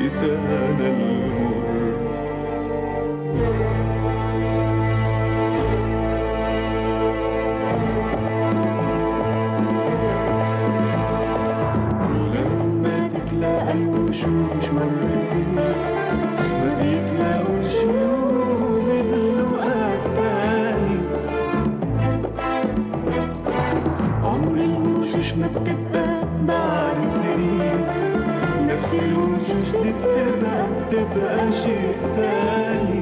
دقت انا المر ولما تتلاقى الوشوش مرتين ما بيتلاقوش يوم اللقاء التاني عمر الوشوش ما بتبقى بعد سنين نفس الوشوش دي بتبقى بتبقى شيء تاني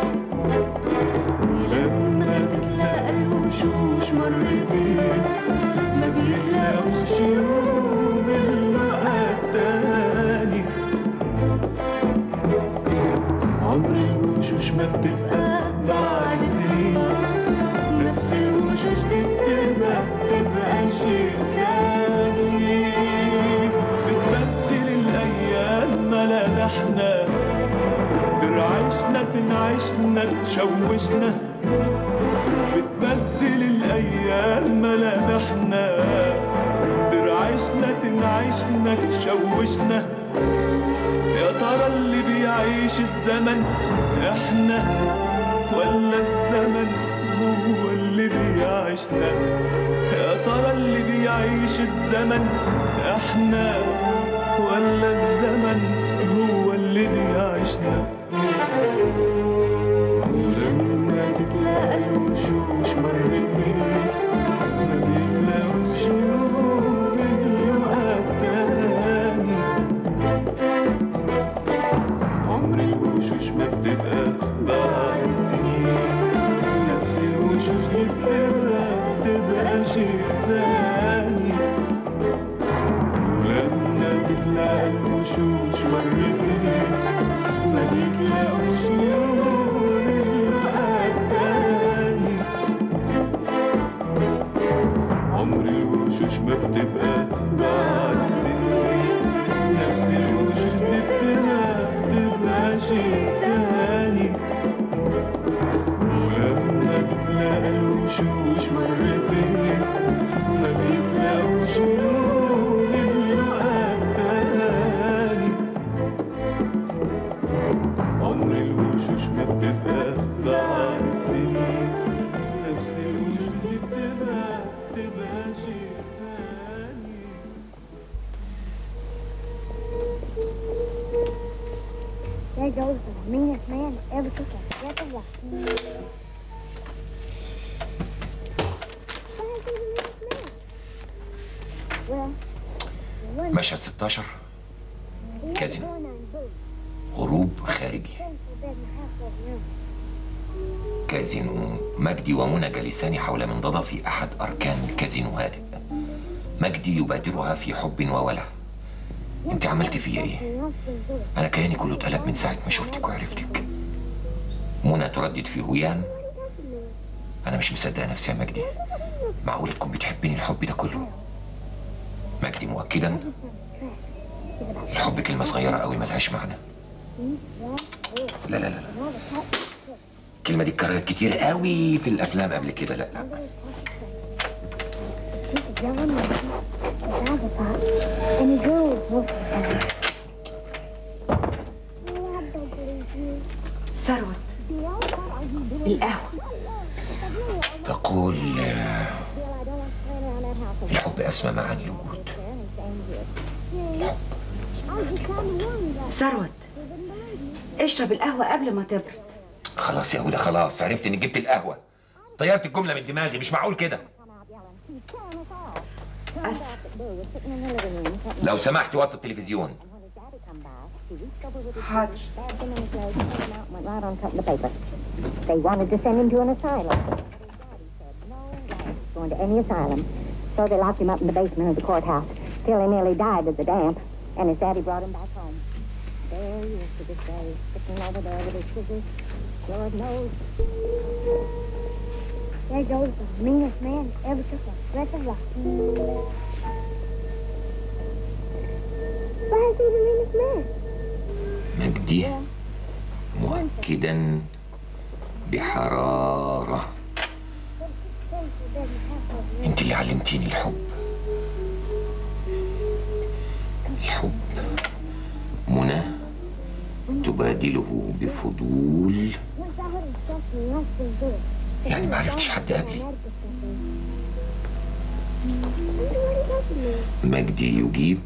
ولما تتلاقى الوشوش مرتين ما بيتلاقوش يوم اللقاء التاني عمر الوشوش ما بتبقى بعد سنين نفس الوشوش دي بتبقى بتبقى شيء تاني بتبدل الأيام ملامحنا ترعشنا تنعشنا تشوشنا بتبدل الأيام ملامحنا ترعشنا تنعشنا تشوشنا يا ترى اللي بيعيش الزمن احنا ولا الزمن هو اللي بيعيشنا يا ترى اللي بيعيش الزمن احنا ولا الزمن هو اللي بيعيشنا ولما تتلاقى الوشوش مرتين ما بيتلاقوش يوم اللقاء التاني عمر الوشوش ما بتبقى بعد السنين نفس الوشوش دي بتبقى بتبقى شيء تاني ولما تتلاقى الوشوش مرتين ما بيتلاقوش يوم اللقاء التاني عمر الوشوش ما بتبقى بعد سنين نفس الوشوش دي بتبقى بتبقى شيء تاني ولما تتلاقى الوشوش مرتين ما بيتلاقوش يوم اللقاء التاني عمر الوشوش ما بتبقى بعد سنين نفس الوشوش دي بتبقى بتبقى شيء تاني There goes the meanest man that ever took a breath of life. Why is he the meanest man? Well, the one مشهد 16 he had كازينو. a door named Boo. هروب خارجي Came to bed in the house of room. كازينو مجدي ومنى جالسان حول منضدة في أحد أركان الكازينو هادئ مجدي يبادرها في حب وولع انت عملت فيا ايه؟ انا كياني كله اتقلب من ساعة ما شفتك وعرفتك منى تردد في هيام انا مش مصدقة نفسي يا مجدي معقولة تكون بتحبني الحب ده كله مجدي مؤكدا الحب كلمة صغيرة قوي ملهاش معنى لا لا لا لا الكلمة دي اتكررت كتير قوي في الأفلام قبل كده لا لا He's a young man. His eyes are pop. And he drove most of the time. Oh, I don't believe you. ثروت Bill, what are you doing? القهوة تقول آه، Bill, I don't want to play around that house. الحب أسمى معاني الوجود There and same here. Yeah. I was just trying to warn you guys. ثروت اشرب القهوة قبل ما تبرد خلاص يا هدى خلاص عرفت إني جبت القهوة طيرت الجملة من دماغي مش معقول كده أسف Sitting in the living room. sitting لو سمحت وطي التلفزيون when his daddy come by, he reached over with his حاضر stabbed him in his nose, took him out, and went right on cutting the paper. They wanted to send him to an asylum. But his daddy said, no way he's going to any asylum. So they locked him up in the basement of the courthouse till he nearly died of the damp, and his daddy brought him back home. There he is to this day, sitting over there with his scissors. Lord knows. There goes the meanest man that ever took a breath of life. Why is he the meanest man? مجدي مؤكدا بحرارة انت اللي علمتيني الحب الحب منى تبادله بفضول يعني ما عرفتش حد قبلي مجدي يجيب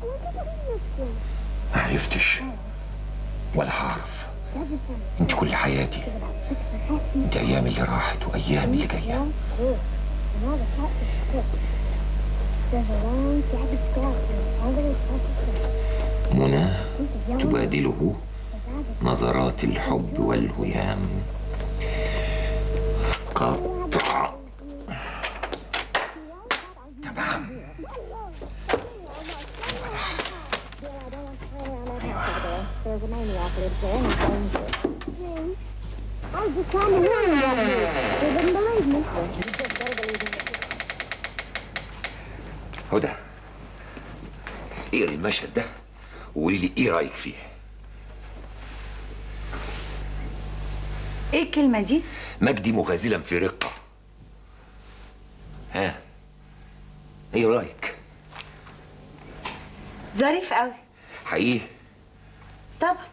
ما عرفتش ولا هعرف انت كل حياتي انت ايام اللي راحت وايام اللي جايه منى تبادله نظرات الحب والهيام قطع تمام There's a maniac lives there and he claims it. I was just trying to warn you about this. You wouldn't believe me. You just better believe me. هدى اقري المشهد ده وقولي لي ايه رايك فيه ايه الكلمة دي؟ مجدي مغازلا في رقه ها ايه رايك ظريف قوي حقيقي طبعا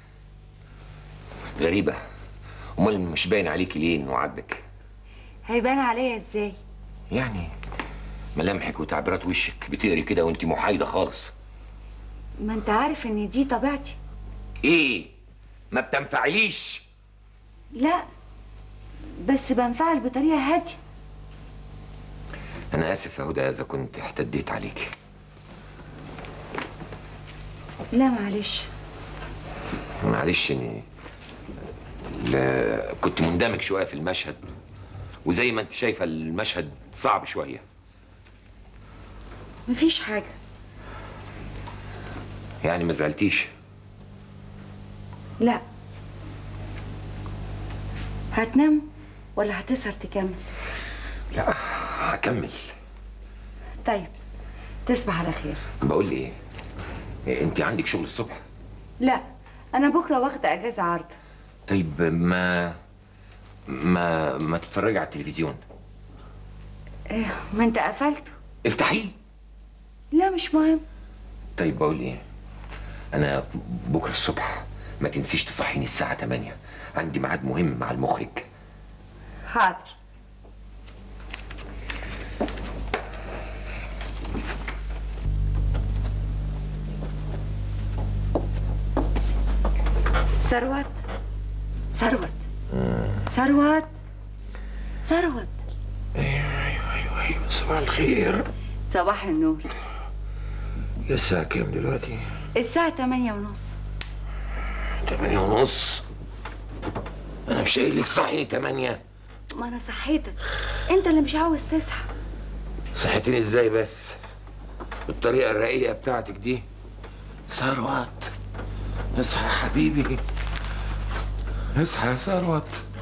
غريبه امال مش باين عليكي ليه انه عاجبك هيبان عليا ازاي؟ يعني ملامحك وتعبيرات وشك بتقري كده وانت محايده خالص ما انت عارف ان دي طبيعتي ايه ما بتنفعليش لا بس بنفعل بطريقة هادية انا اسف يا هدى اذا كنت احتديت عليكي لا معلش معلش اني لا كنت مندمج شويه في المشهد وزي ما انت شايفه المشهد صعب شويه مفيش حاجة يعني ما زعلتيش لا هتنام ولا هتسهر تكمل؟ لا هكمل طيب تصبح على خير بقول ايه إيه، انت عندك شغل الصبح لا انا بكره واخده اجازه عرض طيب ما ما ما تتفرجي على التلفزيون إيه ما انت قفلته افتحيه لا مش مهم طيب بقول ايه انا بكره الصبح ما تنسيش تصحيني الساعه 8 عندي ميعاد مهم مع المخرج حاضر ثروت ثروت ثروت ثروت ايوه ايوه صباح الخير صباح النور يا الساعه كام دلوقتي الساعة تمانية ونص تمانية ونص انا مش قايل لك صحيني تمانية ما انا صحيتك انت اللي مش عاوز تصحى صحيتني ازاي بس بالطريقة الرقيقة بتاعتك دي ثروت اصحى يا حبيبي اصحى يا ثروت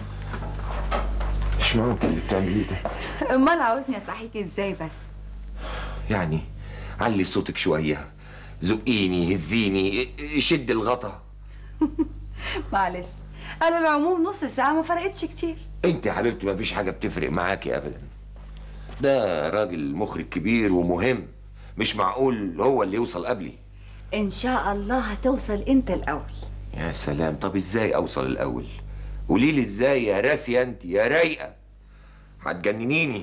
مش ممكن اللي بتعمليه ده امال عاوزني اصحيك ازاي بس يعني علي صوتك شوية زقيني هزيني شد الغطا معلش على العموم نص ساعة ما فرقتش كتير انت يا حبيبتي مفيش حاجة بتفرق معاكي ابدا ده راجل مخرج كبير ومهم مش معقول هو اللي يوصل قبلي ان شاء الله هتوصل انت الاول يا سلام طب ازاي اوصل الاول قولي لي ازاي يا راسية انت يا رايقة هتجننيني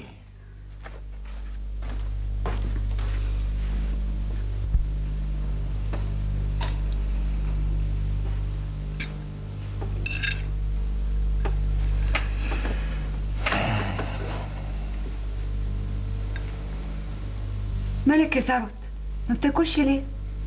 مالك يا ثروت ما بتاكلش ليه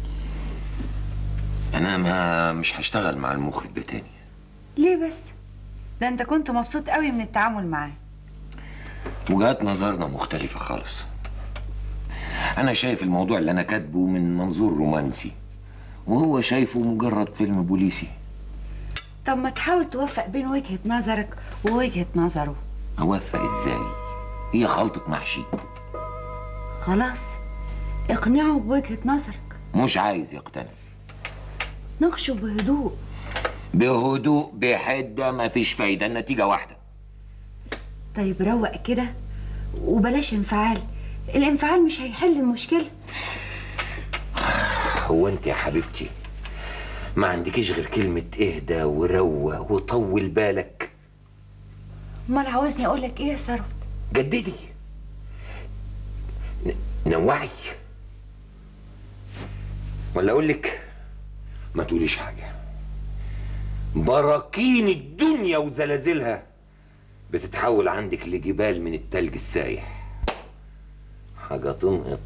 انا ما مش هشتغل مع المخرج ده تاني ليه بس ده انت كنت مبسوط قوي من التعامل معاه وجهات نظرنا مختلفة خالص أنا شايف الموضوع اللي أنا كاتبه من منظور رومانسي وهو شايفه مجرد فيلم بوليسي طب ما تحاول توفق بين وجهة نظرك ووجهة نظره أوفق إزاي؟ هي خلطة محشي خلاص اقنعه بوجهة نظرك مش عايز يقتنع ناقشه بهدوء بهدوء بحدة مفيش فايدة النتيجة واحدة طيب روق كده وبلاش انفعال الانفعال مش هيحل المشكلة هو أنت يا حبيبتي ما عندكيش غير كلمة اهدى وروق وطول بالك امال عاوزني اقول لك ايه يا ثروت جددي ن- نوعي ولا اقول لك ما تقوليش حاجة براكين الدنيا وزلازلها بتتحول عندك لجبال من التلج السايح حاجة تنقط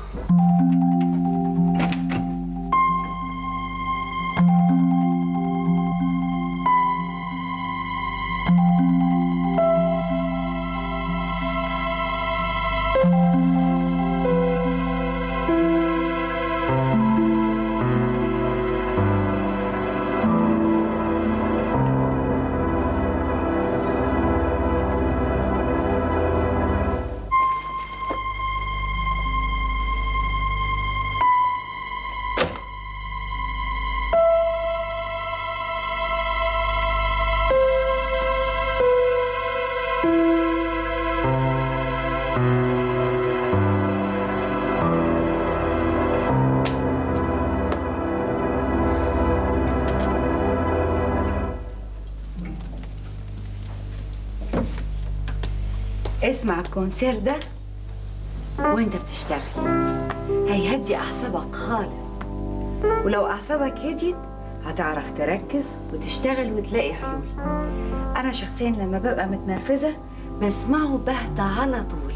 اسمع الكونسير ده وانت بتشتغل هيهدي اعصابك خالص ولو اعصابك هديت هتعرف تركز وتشتغل وتلاقي حلول انا شخصيا لما ببقى متنرفزه بسمعه بهدى على طول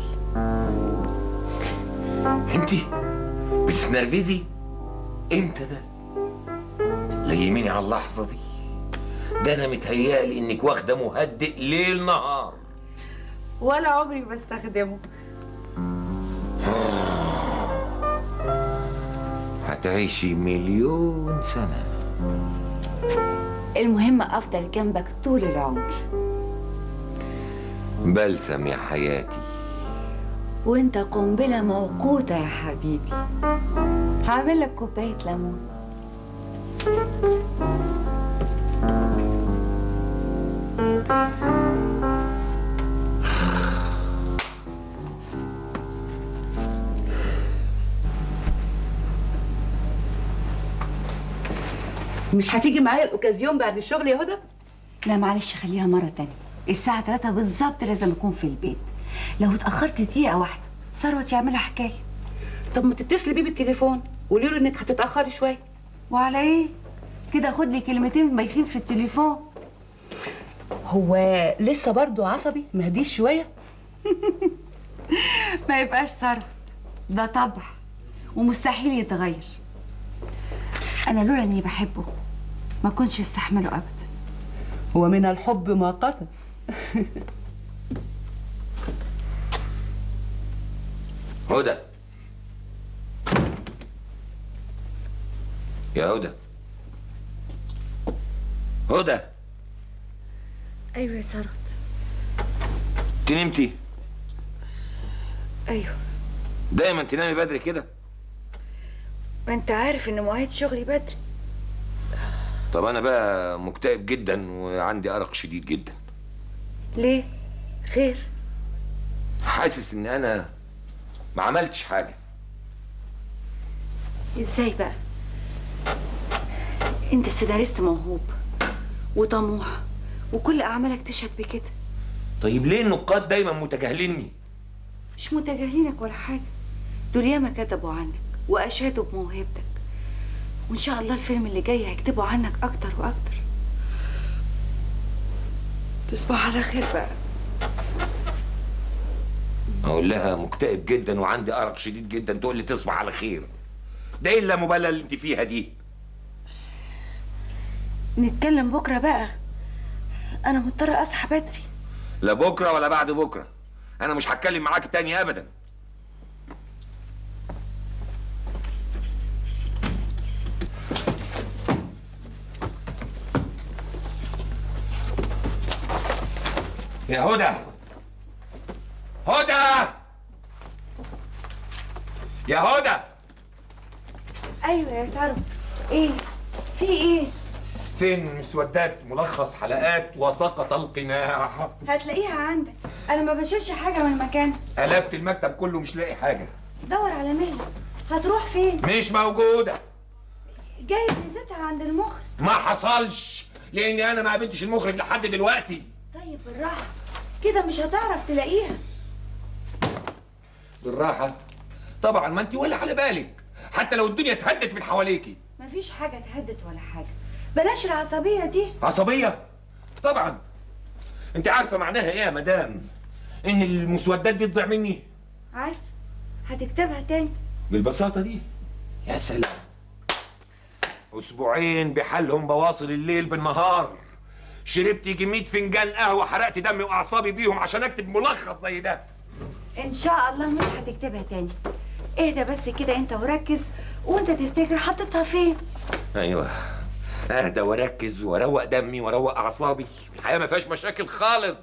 انتي بتتنرفزي امتى ده ليميني على اللحظة دي ده انا متهيألي انك واخدة مهدئ ليل نهار ولا عمري بستخدمه هتعيشي مليون سنة المهم افضل جنبك طول العمر بلسم يا حياتي وانت قنبله موقوته يا حبيبي هعمل لك كوبايه ليمون مش هتيجي معايا الاوكازيون بعد الشغل يا هدى لا معلش خليها مرة تانية الساعة 3 بالظبط لازم أكون في البيت لو اتأخرت دقيقة واحدة ثروت يعملها حكاية طب ما تتصلي بيه بالتليفون قولي له انك هتتاخري شويه وعلى إيه؟ كده خد لي كلمتين بايخين في التليفون هو لسه برضو عصبي مهديش شويه ما يبقاش ثروت ده طبع ومستحيل يتغير أنا لولا إني بحبه ما كنتش استحمله أبدا هو من الحب ما قتل هدى يا هدى هدى أيوة يا ثروت انت نمتي أيوة دايما تنامي بدري كده ما أنت عارف إن مواعيد شغلي بدري طب انا بقى مكتئب جدا وعندي ارق شديد جدا ليه؟ خير حاسس ان انا ما عملتش حاجه ازاي بقى انت سيناريست موهوب وطموح وكل اعمالك تشهد بكده طيب ليه النقاد دايما متجاهليني مش متجاهلينك ولا حاجه دول ياما كتبوا عنك واشادوا بموهبتك وان شاء الله الفيلم اللي جاي هيكتبوا عنك اكتر واكتر تصبح على خير بقى اقول لها مكتئب جدا وعندي ارق شديد جدا تقول لي تصبح على خير ده ايه اللامبالاه اللي انت فيها دي نتكلم بكره بقى انا مضطره اصحى بدري لا بكره ولا بعد بكره انا مش هتكلم معاك تاني ابدا يا هدى هدى يا هدى ايوه يا سارة ايه في ايه فين مسودات ملخص حلقات وسقط القناع هتلاقيها عندك انا ما بشيلش حاجه من مكانها قلبت المكتب كله مش لاقي حاجه دور على مهلك هتروح فين مش موجوده جايز نسيتها عند المخرج ما حصلش لاني انا ما قابلتش المخرج لحد دلوقتي طيب بالراحه كده مش هتعرف تلاقيها بالراحه طبعا ما انت ولا على بالك حتى لو الدنيا اتهدت من حواليكي مفيش حاجه اتهدت ولا حاجه بلاش العصبيه دي عصبيه طبعا انت عارفه معناها ايه يا مدام ان المسودات دي تضيع مني عارف هتكتبها تاني بالبساطه دي يا سلام اسبوعين بحالهم بواصل الليل بالنهار شربت يجي 100 فنجان قهوه حرقت دمي واعصابي بيهم عشان اكتب ملخص زي ده ان شاء الله مش هتكتبها تاني اهدى بس كده انت وركز وانت تفتكر حطيتها فين ايوه اهدى واركز واروق دمي واروق اعصابي الحياه ما فيهاش مشاكل خالص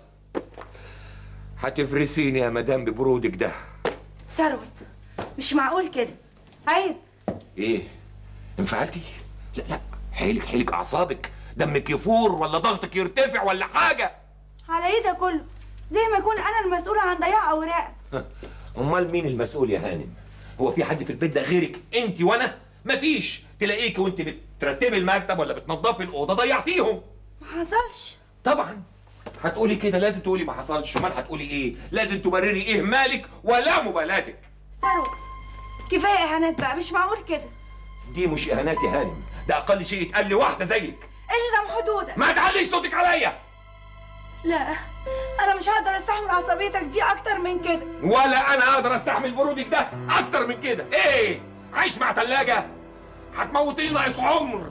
هتفرسيني يا مدام ببرودك ده ثروت مش معقول كده عيب ايه انفعلتي لا لا حيلك حيلك اعصابك دمك يفور ولا ضغطك يرتفع ولا حاجه على ايه ده كله زي ما اكون انا المسؤوله عن ضياع اوراق امال مين المسؤول يا هانم هو في حد في البيت ده غيرك انت وانا مفيش تلاقيك وانت بترتبي المكتب ولا بتنظفي الاوضه ضيعتيهم ما حصلش طبعا هتقولي كده لازم تقولي ما حصلش امال هتقولي ايه لازم تبرري اهمالك ولا مبالاتك ثروت كفايه اهانات بقى مش معقول كده دي مش اهانات يا هانم ده اقل شيء يتقال لواحده زيك الزم حدودك ما تعليش صوتك عليا لا انا مش هقدر استحمل عصبيتك دي اكتر من كده ولا انا اقدر استحمل برودك ده اكتر من كده ايه عايش مع ثلاجه هتموتيني ناقص عمر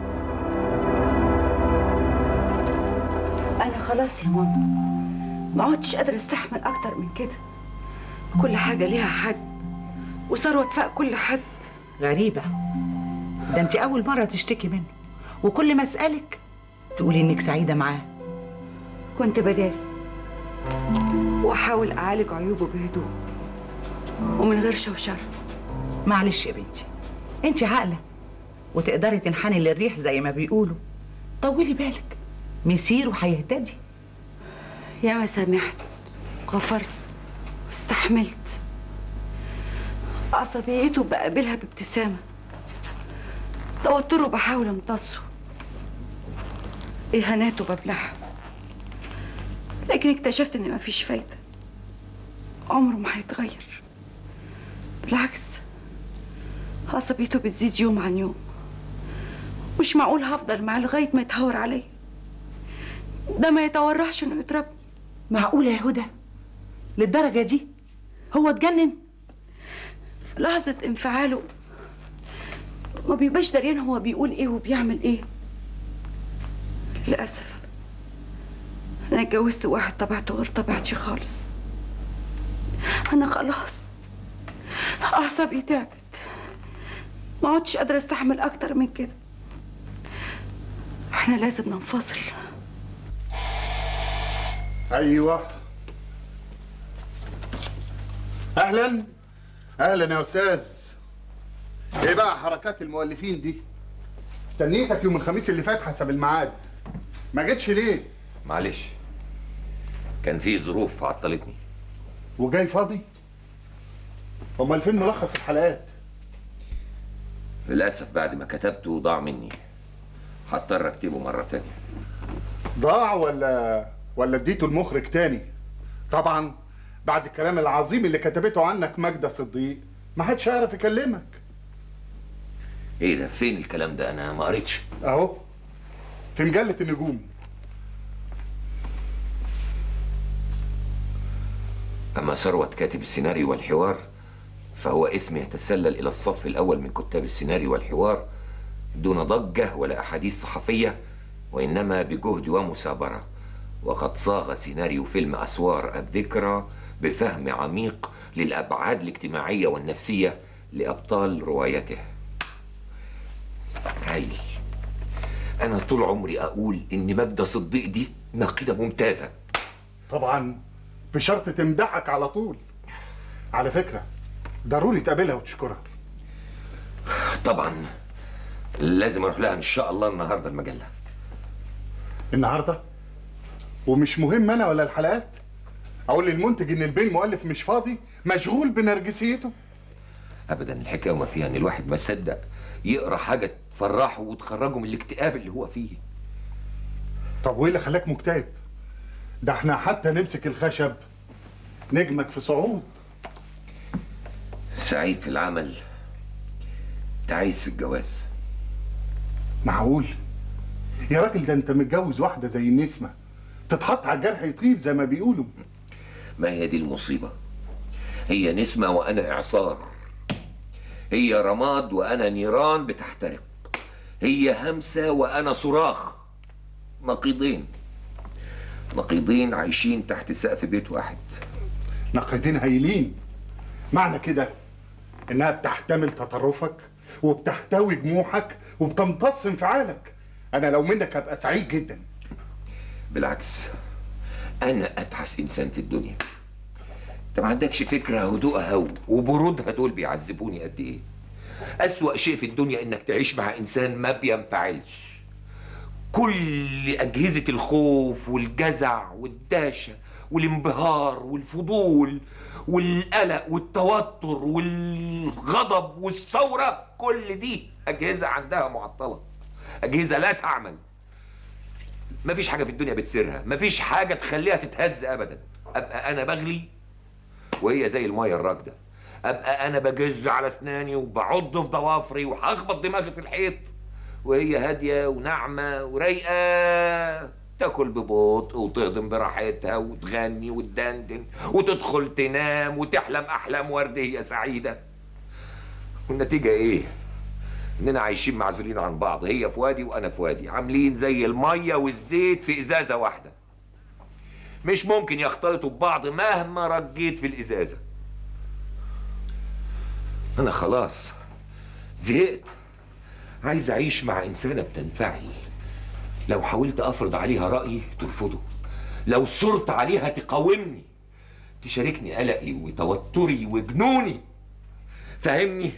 انا خلاص يا ماما ما عدتش قادره استحمل اكتر من كده كل حاجه ليها حد وثروت فاق كل حد غريبة ده انت أول مرة تشتكي منه وكل ما أسألك تقولي إنك سعيدة معاه كنت بداري واحاول اعالج عيوبه بهدوء ومن غير شوشره معلش يا بنتي انت عاقلة وتقدري تنحني للريح زي ما بيقولوا طولي بالك مسير وهيهتدي ياما سامحت وغفرت واستحملت عصبيته بقابلها بابتسامة توتره بحاول امتصه إهاناته ببلعها لكن اكتشفت إن مفيش فايدة عمره ما هيتغير بالعكس عصبيته بتزيد يوم عن يوم مش معقول هفضل معاه لغاية ما يتهور عليا ده ما يتورعش إنه يضربني معقولة يا هدى للدرجة دي هو اتجنن في لحظة انفعاله ما بيبقاش دريان هو بيقول ايه وبيعمل ايه للأسف أنا اتجوزت واحد طبيعته غير طبيعتي خالص أنا خلاص أعصابي تعبت ما عدتش قادرة أستحمل أكتر من كده احنا لازم ننفصل ايوه اهلا اهلا يا استاذ ايه بقى حركات المؤلفين دي استنيتك يوم الخميس اللي فات حسب الميعاد ما جيتش ليه معلش كان في ظروف عطلتني وجاي فاضي امال فين ملخص الحلقات للاسف بعد ما كتبته ضاع مني هضطر اكتبه مره تانية ضاع ولا ولا اديته المخرج تاني طبعا بعد الكلام العظيم اللي كتبته عنك ماجدة صديق ما حدش هيعرف يكلمك ايه ده فين الكلام ده انا ما قريتش اهو في مجلة النجوم اما ثروت كاتب السيناريو والحوار فهو اسم يتسلل الى الصف الاول من كتاب السيناريو والحوار دون ضجه ولا احاديث صحفيه وانما بجهد ومثابره وقد صاغ سيناريو فيلم اسوار الذكرى بفهم عميق للابعاد الاجتماعيه والنفسيه لابطال روايته هايل انا طول عمري اقول ان ماجده صديق دي ناقده ممتازه طبعا بشرط تمدحك على طول على فكرة ضروري تقابلها وتشكرها طبعا لازم اروح لها ان شاء الله النهارده المجله النهارده ومش مهم انا ولا الحلقات اقول للمنتج ان البين مؤلف مش فاضي مشغول بنرجسيته ابدا الحكايه وما فيها ان الواحد ما صدق يقرا حاجه تفرحه وتخرجه من الاكتئاب اللي هو فيه طب وايه اللي خلاك مكتئب ده احنا حتى نمسك الخشب نجمك في صعود سعيد في العمل تعيس في الجواز معقول يا راجل ده انت متجوز واحده زي النسمه تتحط على الجرح يطيب زي ما بيقولوا ما هي دي المصيبة هي نسمة وأنا إعصار هي رماد وأنا نيران بتحترق هي همسة وأنا صراخ نقيضين نقيضين عايشين تحت سقف بيت واحد نقيتين هايلين معنى كده انها بتحتمل تطرفك وبتحتوي جموحك وبتمتص انفعالك انا لو منك هبقى سعيد جدا بالعكس أنا أتعس إنسان في الدنيا أنت ما عندكش فكرة هدوءها هو وبرودها دول بيعذبوني قد إيه أسوأ شيء في الدنيا إنك تعيش مع إنسان ما بينفعلش كل أجهزة الخوف والجزع والدهشة والانبهار والفضول والقلق والتوتر والغضب والثورة كل دي أجهزة عندها معطلة أجهزة لا تعمل مفيش حاجة في الدنيا بتسيرها مفيش حاجة تخليها تتهز أبدا أبقى أنا بغلي وهي زي المية الراكدة أبقى أنا بجز على أسناني وبعض في ضوافري وهخبط دماغي في الحيط وهي هادية وناعمة ورايقة تاكل ببطء وتهضم براحتها وتغني وتدندن وتدخل تنام وتحلم أحلام وردية سعيدة والنتيجة إيه؟ إننا عايشين معزولين عن بعض هي في وادي وأنا في وادي عاملين زي المية والزيت في إزازة واحدة مش ممكن يختلطوا ببعض مهما رجيت في الإزازة أنا خلاص زهقت عايز أعيش مع إنسانة بتنفعل لو حاولت أفرض عليها رأيي ترفضه لو صرت عليها تقاومني تشاركني قلقي وتوتري وجنوني فاهمني؟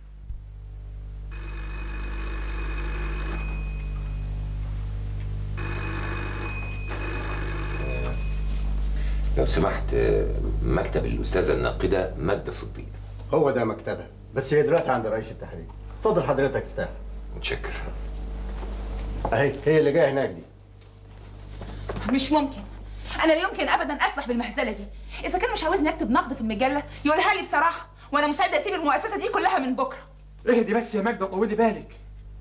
لو سمحت مكتب الأستاذة الناقدة مادة صديق هو ده مكتبها بس هي دلوقتي عند رئيس التحرير اتفضل حضرتك افتح متشكر اهي هي اللي جايه هناك دي مش ممكن انا لا يمكن ابدا اسمح بالمهزله دي اذا كان مش عاوزني اكتب نقد في المجله يقولها لي بصراحه وانا مستعده اسيب المؤسسه دي كلها من بكره اهدي بس يا ماجدة طولي بالك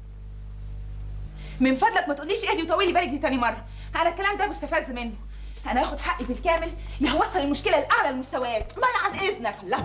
من فضلك ما تقوليش اهدي وطولي بالك دي تاني مره انا الكلام ده مستفز منه انا هاخد حقي بالكامل يا هوصل المشكله لاعلى المستويات منع عن اذنك لا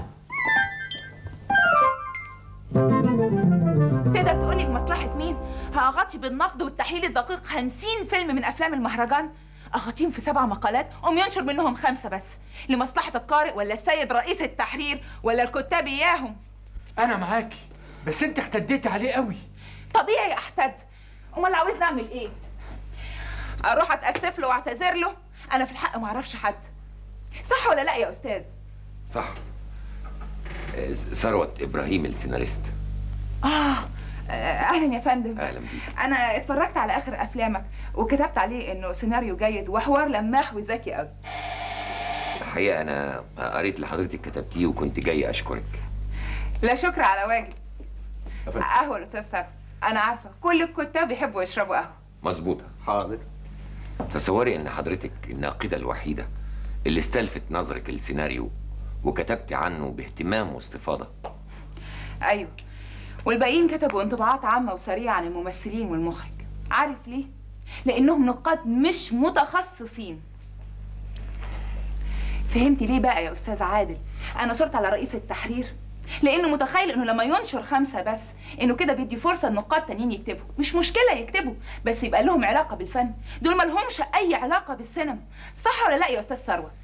تقدر تقولي بمصلحة مين؟ هأغطي بالنقد والتحليل الدقيق 50 فيلم من أفلام المهرجان أغطيهم في سبع مقالات قوم ينشر منهم خمسة بس لمصلحة القارئ ولا السيد رئيس التحرير ولا الكتاب إياهم انا معاكي بس انت احتديتي عليه قوي طبيعي أحتد أمال عاوزني أعمل إيه؟ أروح أتأسف له وأعتذر له أنا في الحق معرفش حد صح ولا لا يا أستاذ؟ صح آه، ثروت إبراهيم السيناريست آه آه، أهلا يا فندم أهلا بيك أنا اتفرجت على آخر أفلامك وكتبت عليه إنه سيناريو جيد وحوار لماح وذكي قوي الحقيقة أنا قريت اللي حضرتك كتبتيه وكنت جاي أشكرك لا شكر على واجب قهوة الأستاذ سعد أنا عارفة كل الكتاب بيحبوا يشربوا قهوة مظبوطة حاضر تصوري إن حضرتك الناقدة الوحيدة اللي استلفت نظرك السيناريو وكتبت عنه باهتمام واستفاضة أيوه والباقيين كتبوا انطباعات عامة وسريعة عن الممثلين والمخرج عارف ليه؟ لأنهم نقاد مش متخصصين فهمتي ليه بقى يا أستاذ عادل؟ أنا صرت على رئيس التحرير لأنه متخيل إنه لما ينشر خمسة بس إنه كده بيدي فرصة النقاد تانيين يكتبوا مش مشكلة يكتبوا بس يبقى لهم علاقة بالفن دول ما لهمش أي علاقة بالسينما صح ولا لا يا أستاذ ثروت؟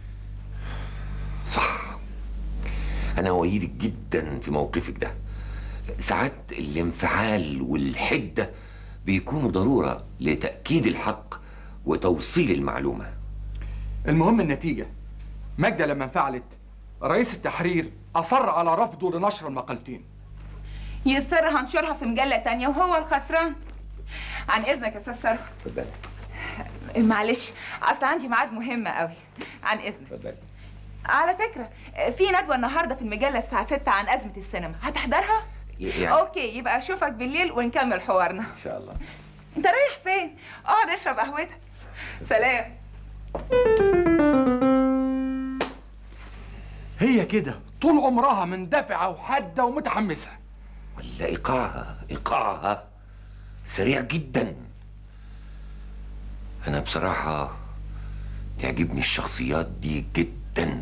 صح أنا أؤيدك جدا في موقفك ده ساعات الانفعال والحدة بيكونوا ضرورة لتأكيد الحق وتوصيل المعلومة المهم النتيجة ماجدة لما انفعلت رئيس التحرير أصر على رفضه لنشر المقالتين يسر هنشرها في مجلة تانية وهو الخسران عن إذنك يا أستاذ ثروت اتفضلي معلش اصل عندي ميعاد مهم قوي عن اذنك اتفضلي على فكره في ندوه النهارده في المجله الساعه 6 عن ازمه السينما هتحضرها يعني اوكي يبقى اشوفك بالليل ونكمل حوارنا ان شاء الله انت رايح فين اقعد اشرب قهوتك سلام هي كده طول عمرها مندفعة وحادة ومتحمسة ولا ايقاعها ايقاعها سريع جدا انا بصراحه تعجبني الشخصيات دي جدا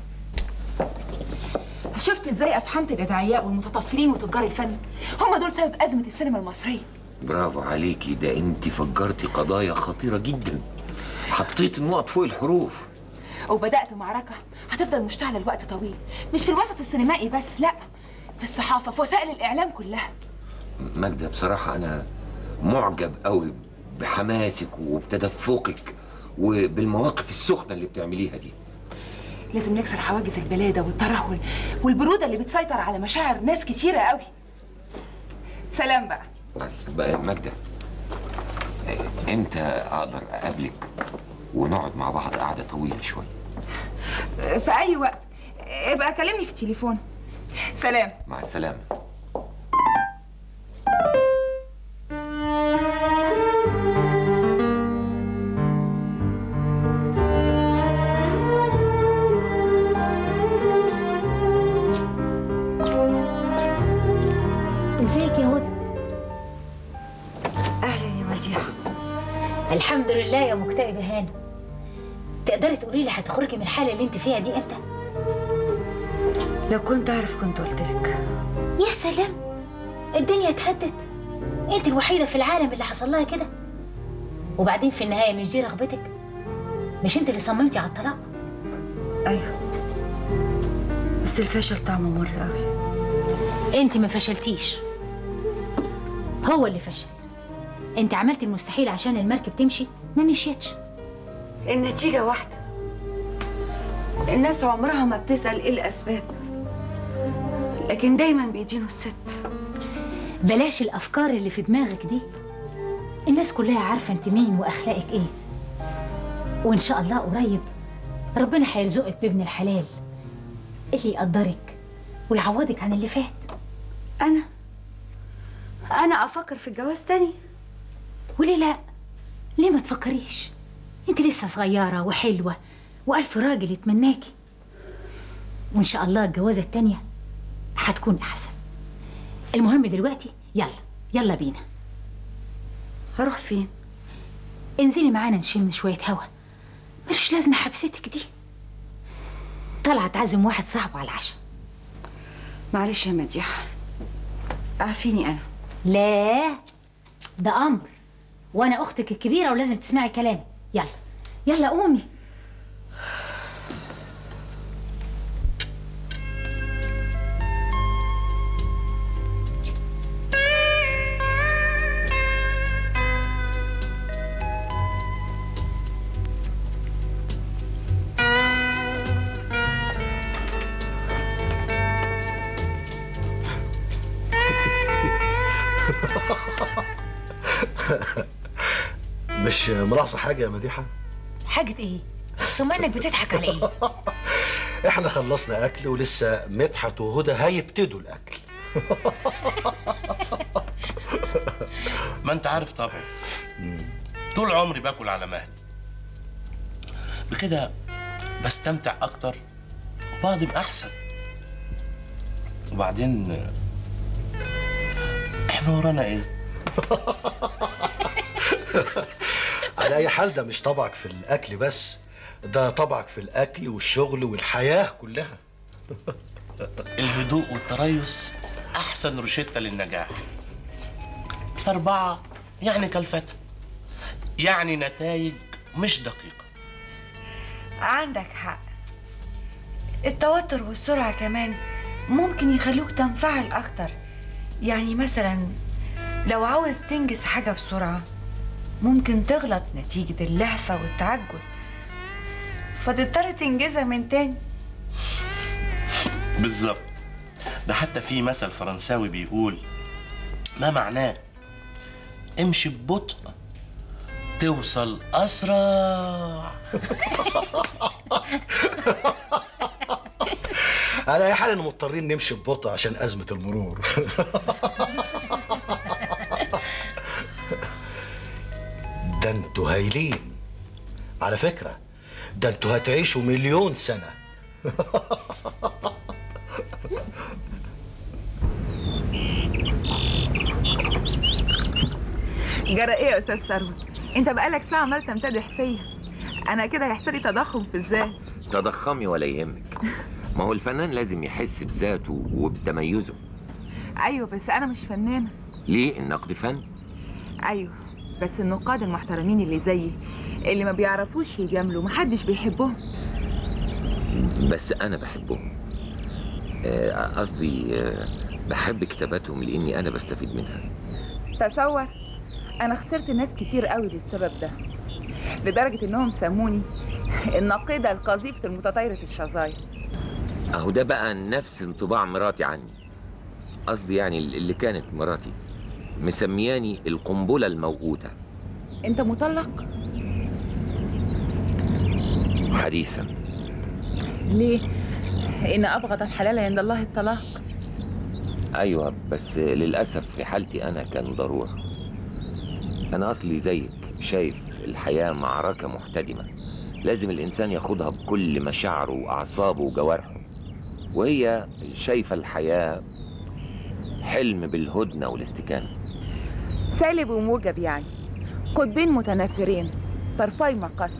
شفت ازاي افحمت الادعياء والمتطفلين وتجار الفن هم دول سبب ازمه السينما المصريه برافو عليكي ده انت فجرتي قضايا خطيره جدا حطيت النقط فوق الحروف وبدات معركه هتفضل مشتعله لوقت طويل مش في الوسط السينمائي بس لا في الصحافه في وسائل الاعلام كلها ماجدة بصراحة أنا معجب قوي بحماسك وبتدفقك وبالمواقف السخنة اللي بتعمليها دي لازم نكسر حواجز البلاده والترهل والبروده اللي بتسيطر على مشاعر ناس كتيره قوي سلام بقى بس بقى ماجدة آه، امتى أقدر أقابلك ونقعد مع بعض قعدة طويلة شوية في اي وقت ابقى كلمني في التليفون سلام مع السلامة ازيك يا هدى اهلا يا مديحه الحمد لله يا مكتئبة هانم تقدري تقولي لي هتخرجي من الحالة اللي انت فيها دي امتى؟ لو كنت اعرف كنت قلت لك يا سلام الدنيا اتهدت انت الوحيدة في العالم اللي حصل لها كده وبعدين في النهاية مش دي رغبتك مش انت اللي صممتي على الطلاق ايوه بس الفشل طعمه مر قوي انت ما فشلتيش هو اللي فشل انت عملتي المستحيل عشان المركب تمشي ما مشيتش النتيجه واحده الناس عمرها ما بتسال ايه الاسباب لكن دايما بيدينوا الست بلاش الافكار اللي في دماغك دي الناس كلها عارفه انت مين واخلاقك ايه وان شاء الله قريب ربنا هيرزقك بابن الحلال اللي يقدرك ويعوضك عن اللي فات انا انا افكر في الجواز تاني وليه لا ليه ما تفكريش انت لسه صغيره وحلوه والف راجل يتمناكي وان شاء الله الجوازه التانيه هتكون احسن المهم دلوقتي يلا يلا بينا هروح فين انزلي معانا نشم شويه هوا ملوش لازمه حبستك دي طالعه تعزم واحد صاحبه على العشاء معلش يا مديحه اعفيني انا لا ده امر وانا اختك الكبيره ولازم تسمعي كلامي يلا يلا قومي مش ملاحظة حاجة يا مديحة؟ حاجه ايه ثم انك بتضحك على ايه احنا خلصنا أكل ولسه مدحت وهدى هيبتدوا الأكل ما انت عارف طبعي طول عمري باكل على مهلي بكده بستمتع اكتر وبهضم احسن وبعدين احنا ورانا ايه على أي حال ده مش طبعك في الأكل بس ده طبعك في الأكل والشغل والحياة كلها الهدوء والتريث احسن روشتة للنجاح سربعة يعني كلفتة يعني نتائج مش دقيقة عندك حق التوتر والسرعة كمان ممكن يخلوك تنفعل أكتر يعني مثلا لو عاوز تنجز حاجة بسرعة ممكن تغلط نتيجة اللهفة والتعجل فتضطر تنجزها من تاني بالظبط ده حتى في مثل فرنساوي بيقول ما معناه امشي ببطء توصل اسرع على اي حال إن مضطرين نمشي ببطء عشان ازمه المرور ده انتوا هايلين على فكره ده انتوا هتعيشوا مليون سنه جرى ايه يا استاذ ثروت انت بقالك ساعه عمال تمتدح فيا انا كده هيحصل لي تضخم في الذات تضخمي ولا يهمك ما هو الفنان لازم يحس بذاته وبتميزه ايوه بس انا مش فنانه ليه النقد فن ايوه بس النقاد المحترمين اللي زيي اللي ما بيعرفوش يجاملوا محدش بيحبهم بس انا بحبهم آه، قصدي آه، بحب كتاباتهم لاني انا بستفيد منها تصور انا خسرت ناس كتير قوي للسبب ده لدرجه انهم سموني النقيده القذيفه المتطايره الشظايا اهو ده بقى نفس انطباع مراتي عني قصدي يعني اللي كانت مراتي مسمياني القنبله الموقوته انت مطلق حديثا ليه ان ابغض الحلال عند الله الطلاق ايوه بس للاسف في حالتي انا كان ضروره انا اصلي زيك شايف الحياه معركه محتدمه لازم الانسان ياخدها بكل مشاعره واعصابه وجوارحه وهي شايفه الحياه حلم بالهدنه والاستكانه سالب وموجب يعني قطبين متنافرين طرفي مقص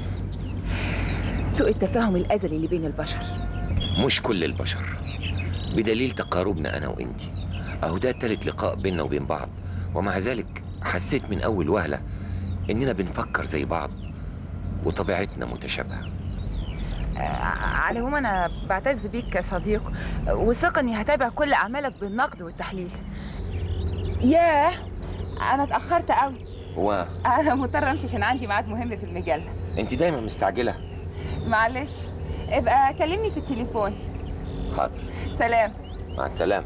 سوء التفاهم الازلي اللي بين البشر مش كل البشر بدليل تقاربنا انا وانتي اهو ده تالت لقاء بيننا وبين بعض ومع ذلك حسيت من اول وهله اننا بنفكر زي بعض وطبيعتنا متشابهه على العموم انا بعتز بيك كصديق وثق اني هتابع كل اعمالك بالنقد والتحليل ياه انا اتاخرت قوي هو انا مضطره امشي عشان عندي ميعاد مهم في المجله انت دايما مستعجله معلش ابقى كلمني في التليفون حاضر سلام مع السلامه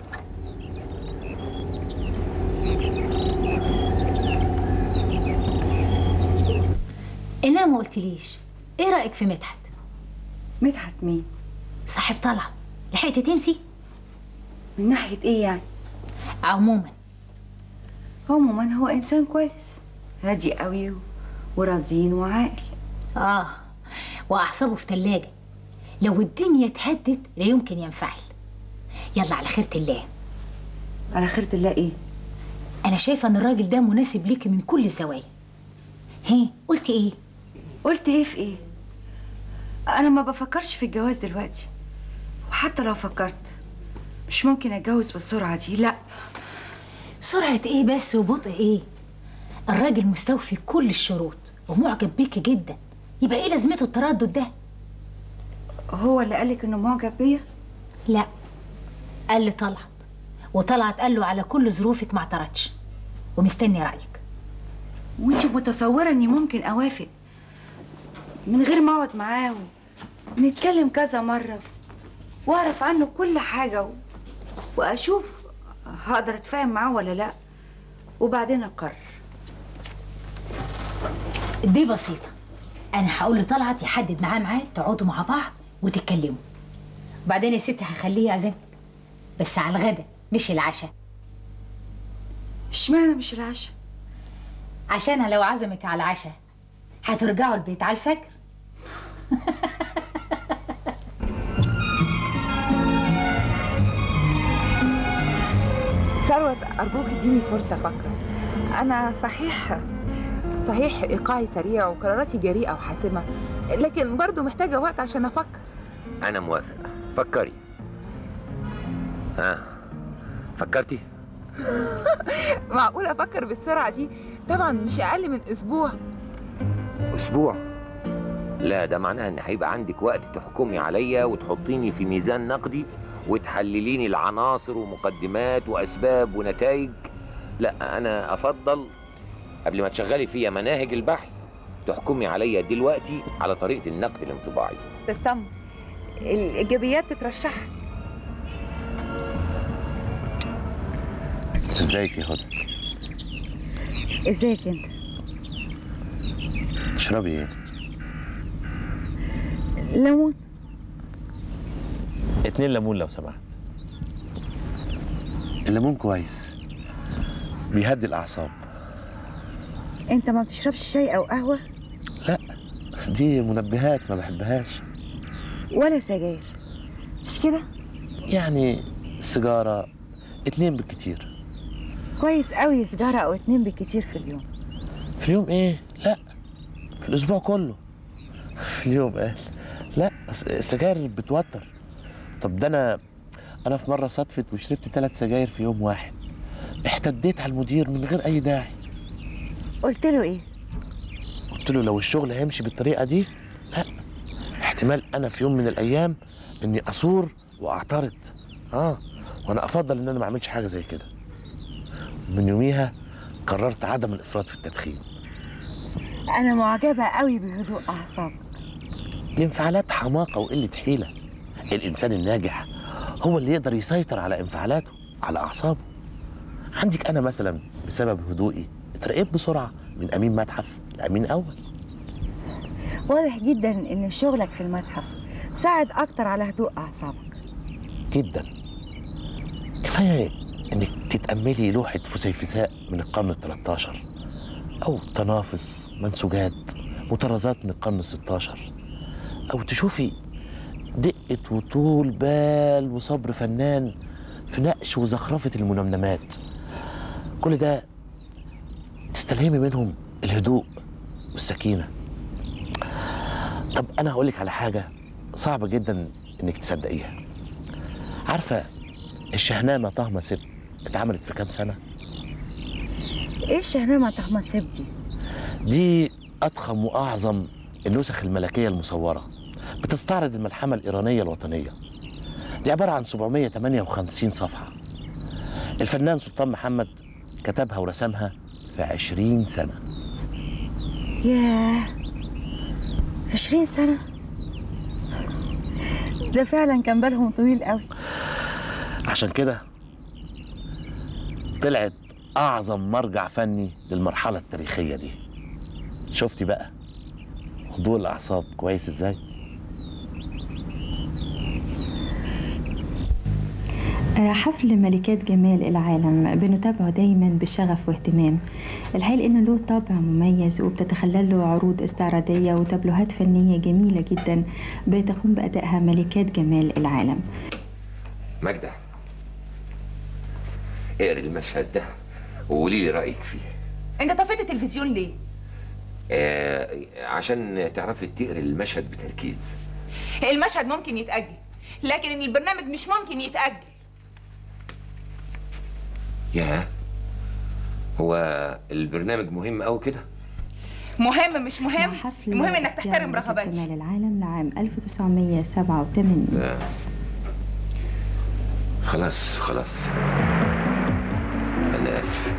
انما ما قلتليش ايه رايك في مدحت مدحت مين صاحب طلعت لحقتي تنسي من ناحيه ايه يعني عموما عموما هو انسان كويس هادي قوي و- ورزين وعاقل اه واعصابه في تلاجة لو الدنيا اتهدت لا يمكن ينفعل يلا على خيرة الله على خيرة الله ايه انا شايفه ان الراجل ده مناسب ليكي من كل الزوايا هي قلتي ايه قلت ايه في ايه انا ما بفكرش في الجواز دلوقتي وحتى لو فكرت مش ممكن اتجوز بالسرعه دي لا سرعة ايه بس وبطء ايه الراجل مستوفي كل الشروط ومعجب بيكي جدا يبقى ايه لازمته التردد ده هو اللي قالك انه معجب بيا لا قال لي طلعت وطلعت قال له على كل ظروفك ما اعترضش ومستني رايك وانت متصوره اني ممكن اوافق من غير ما اقعد معاه ونتكلم كذا مره واعرف عنه كل حاجه و... واشوف هقدر اتفاهم معاه ولا لا وبعدين اقرر دي بسيطة أنا هقول لطلعت يحدد معاه ميعاد تقعدوا مع بعض وتتكلموا وبعدين يا ستي هخليه يعزمك بس على الغدا مش العشاء اشمعنى مش العشاء عشان لو عزمك على العشاء هترجعوا البيت على الفجر ثروت أرجوك اديني فرصة أفكر أنا صحيح صحيح إيقاعي سريع وقراراتي جريئة وحاسمة لكن برضو محتاجة وقت عشان أفكر انا موافق فكري ها فكرتي معقول أفكر بالسرعة دي طبعا مش أقل من أسبوع اسبوع لا ده معناه ان هيبقى عندك وقت تحكمي عليا وتحطيني في ميزان نقدي وتحلليني العناصر ومقدمات واسباب ونتائج لا انا افضل قبل ما تشغلي فيا مناهج البحث تحكمي عليا دلوقتي على طريقه النقد الانطباعي تطمن الإيجابيات بترشحها ازيك يا هدى ازيك انت تشربي ايه ليمون اتنين ليمون لو سمحت الليمون كويس بيهدي الاعصاب انت ما بتشربش شاي او قهوه لا بس دي منبهات ما بحبهاش ولا سجاير مش كده يعني سيجاره اتنين بالكتير كويس قوي سجاره او اتنين بالكتير في اليوم في اليوم ايه لا في الاسبوع كله في اليوم قال لا الس- السجاير بتوتر طب ده انا انا في مره صدفت وشربت ثلاث سجاير في يوم واحد احتديت على المدير من غير اي داعي قلت له ايه قلت له لو الشغل هيمشي بالطريقه دي لا احتمال انا في يوم من الايام اني اثور واعترض اه وانا افضل ان انا ما اعملش حاجه زي كده من يوميها قررت عدم الافراط في التدخين انا معجبه قوي بهدوء اعصابك دي انفعالات حماقه وقله حيله الانسان الناجح هو اللي يقدر يسيطر على انفعالاته على اعصابه عندك انا مثلا بسبب هدوئي اترقيت بسرعه من امين متحف لامين اول واضح جدا ان شغلك في المتحف ساعد اكتر على هدوء اعصابك جدا كفايه انك تتاملي لوحه فسيفساء من القرن ال 13 او تنافس منسوجات مطرزات من القرن ال 16 او تشوفي دقه وطول بال وصبر فنان في نقش وزخرفه المنمنمات كل ده تستلهمي منهم الهدوء والسكينه طب انا هقول لك على حاجه صعبه جدا انك تصدقيها عارفه الشهنامه طهمه سب اتعملت في كام سنه ايه الشهنامه طهمه سب دي دي اضخم واعظم النسخ الملكيه المصوره بتستعرض الملحمه الايرانيه الوطنيه دي عباره عن 758 صفحه الفنان سلطان محمد كتبها ورسمها في 20 سنه ياه عشرين سنة ده فعلا كان بالهم طويل قوي عشان كده طلعت اعظم مرجع فني للمرحله التاريخيه دي شفتي بقى هدوء الاعصاب كويس ازاي آه، حفل ملكات جمال العالم بنتابعه دايما بشغف واهتمام الحقيقة انه له طابع مميز وبتتخلل له عروض استعراضية وتابلوهات فنية جميلة جدا بتقوم بأدائها ملكات جمال العالم ماجدة اقري المشهد ده وقولي لي رأيك فيه انت طفيت التلفزيون ليه آه عشان تعرفي تقري المشهد بتركيز المشهد ممكن يتأجل لكن البرنامج مش ممكن يتأجل يا هو البرنامج مهم قوي كده مهم مش مهم حفل المهم انك اختيار تحترم ملكة رغباتي جمال العالم لعام 1987 آه. خلاص خلاص أنا آسف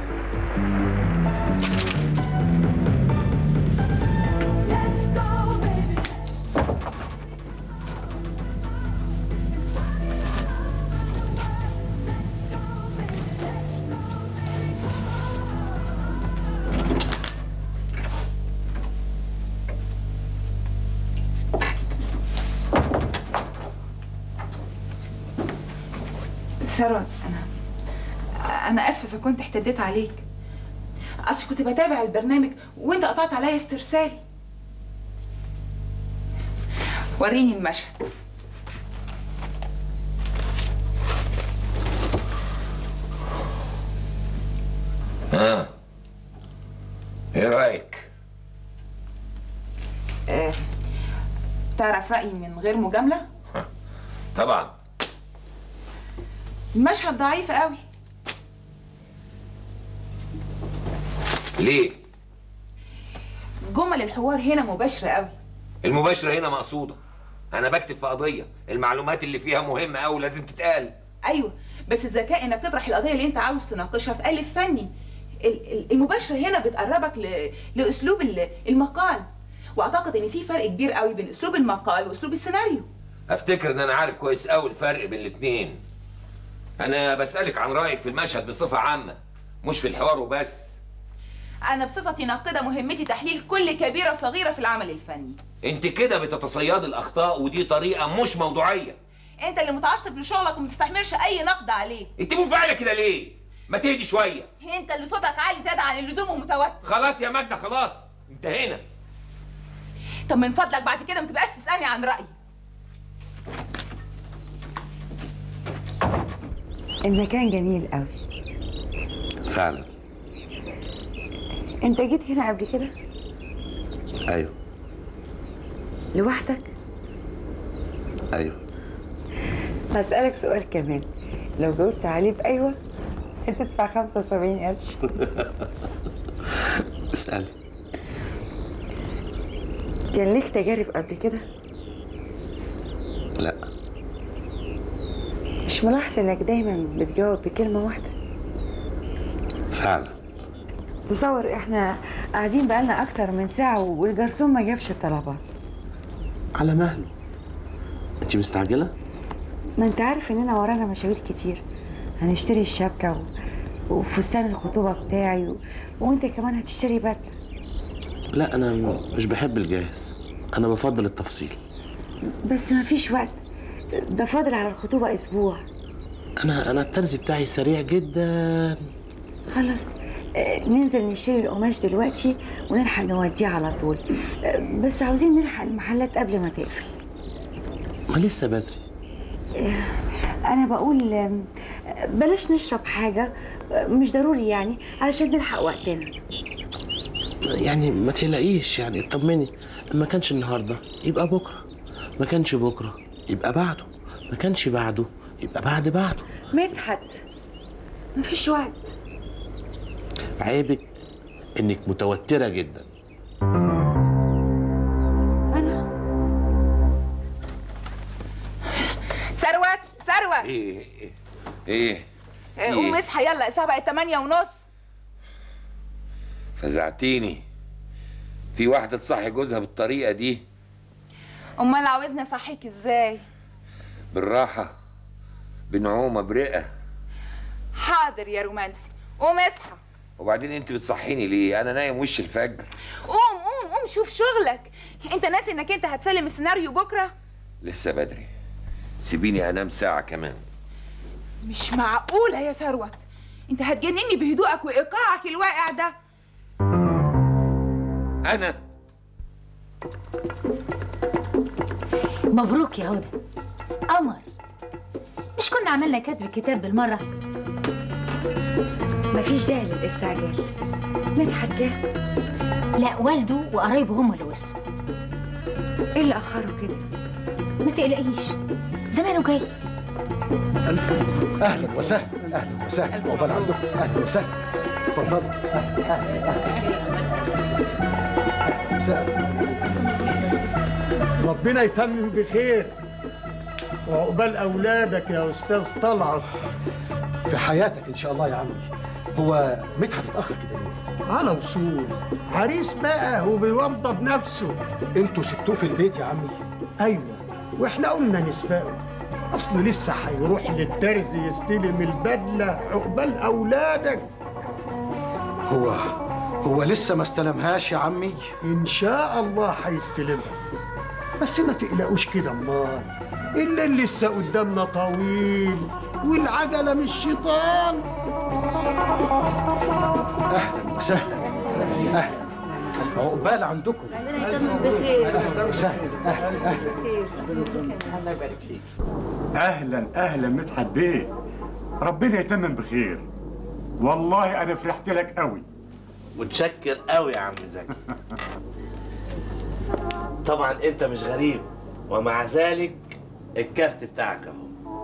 ثروت انا انا اسفه اذا كنت احتديت عليك اصل كنت بتابع البرنامج وانت قطعت عليا استرسالي وريني المشهد ها ايه رأيك آه، تعرف رأيي من غير مجاملة طبعا المشهد ضعيف قوي ليه جمل الحوار هنا مباشرة قوي المباشرة هنا مقصودة أنا بكتب في قضية المعلومات اللي فيها مهمة أوي لازم تتقال ايوه بس الذكاء انك تطرح القضيه اللي انت عاوز تناقشها في قالب فني ال- ال- المباشره هنا بتقربك ل... لاسلوب ال- المقال واعتقد ان في فرق كبير قوي بين اسلوب المقال واسلوب السيناريو أفتكر إن أنا عارف كويس أوي الفرق بين الاتنين أنا بسألك عن رأيك في المشهد بصفة عامة مش في الحوار وبس انا بصفتي ناقده مهمتي تحليل كل كبيره وصغيره في العمل الفني أنت كده بتتصيد الأخطاء ودي طريقة مش موضوعية انت اللي متعصب لشغلك وما تستحملش اي نقد عليه انت منفعله كده ليه ما تهدي شويه انت اللي صوتك عالي زياده عن اللزوم ومتوتر خلاص يا ماجده خلاص انتهينا طب من فضلك بعد كده ما تبقاش تسالني عن رايي المكان جميل قوي فعلا انت جيت هنا قبل كده ايوه لوحدك ايوه هسألك سؤال كمان لو جاوبت عليه بأيوة هتدفع 75 قرش اسالي كان ليك تجارب قبل كده لا مش ملاحظ انك دايما بتجاوب بكلمة واحدة فعلا تصور احنا قاعدين بقالنا اكتر من ساعة والجرسون ما جابش الطلبات على مهله انت مستعجله ما انت عارف اننا ورانا مشاوير كتير هنشتري الشبكة و... وفستان الخطوبة بتاعي و... وانت كمان هتشتري بدلة لا انا م- مش بحب الجاهز انا بفضل التفصيل بس ما فيش وقت ده فاضل على الخطوبة اسبوع انا انا الترزي بتاعي سريع جدا خلاص آه، ننزل نشتري القماش دلوقتي ونلحق نوديه على طول آه، بس عاوزين نلحق المحلات قبل ما تقفل ما لسه بدري انا بقول آم، بلاش نشرب حاجة آه، مش ضروري يعني علشان نلحق وقتنا يعني ما تقلقيش يعني اطمني ما كانش النهارده يبقى بكره ما كانش بكره يبقى بعده ما كانش بعده يبقى بعد بعده مدحت مفيش وقت عيبك انك متوتره جدا انا ثروت ثروت ايه ايه ايه آه، قوم اصحى يلا الساعه بقت 8 ونص فزعتيني في واحده تصحي جوزها بالطريقه دي امال عاوزني اصحيك ازاي بالراحه بنعومه برئه حاضر يا رومانسي قوم اصحى وبعدين انت بتصحيني ليه انا نايم وش الفجر قوم قوم قوم شوف شغلك انت ناسي انك انت هتسلم السيناريو بكره لسه بدري سيبيني انام ساعه كمان مش معقوله يا ثروت انت هتجنني بهدوءك وايقاعك الواقع ده انا مبروك يا هدى قمر مش كنا عملنا كتب الكتاب بالمرة مفيش داعي للاستعجال مدحت جه لا والده وقرايبه هم اللي وصلوا ايه اللي اخره كده ما تقلقيش زمانه جاي ألف أهلا وسهلا أهلا وسهلا عقبال عندكم أهلا وسهلا اتفضلوا أهلا أهلا أهلا وسهلا ربنا يتمم بخير وعقبال اولادك يا استاذ طلعت في حياتك إن شاء الله يا عمي هو مدحت اتأخر كده ليه؟ على وصول عريس بقى وبيوضب نفسه انتوا سبتوه في البيت يا عمي ايوه واحنا قلنا نسبقه اصله لسه هيروح للترزي يستلم البدله عقبال اولادك هو هو لسه ما استلمهاش يا عمي ان شاء الله هيستلمها بس ما تقلقوش كده امال الليل لسه قدامنا طويل والعجله مش شيطان أهلا وسهلا أهلا عقبال عندكم أهلا وسهلا أهلا أهلا الله يبارك فيك اهلا اهلا مدحت بيه ربنا يتمم بخير والله انا فرحت لك قوي متشكر قوي يا عم زكي طبعا انت مش غريب ومع ذلك الكارت بتاعك اهو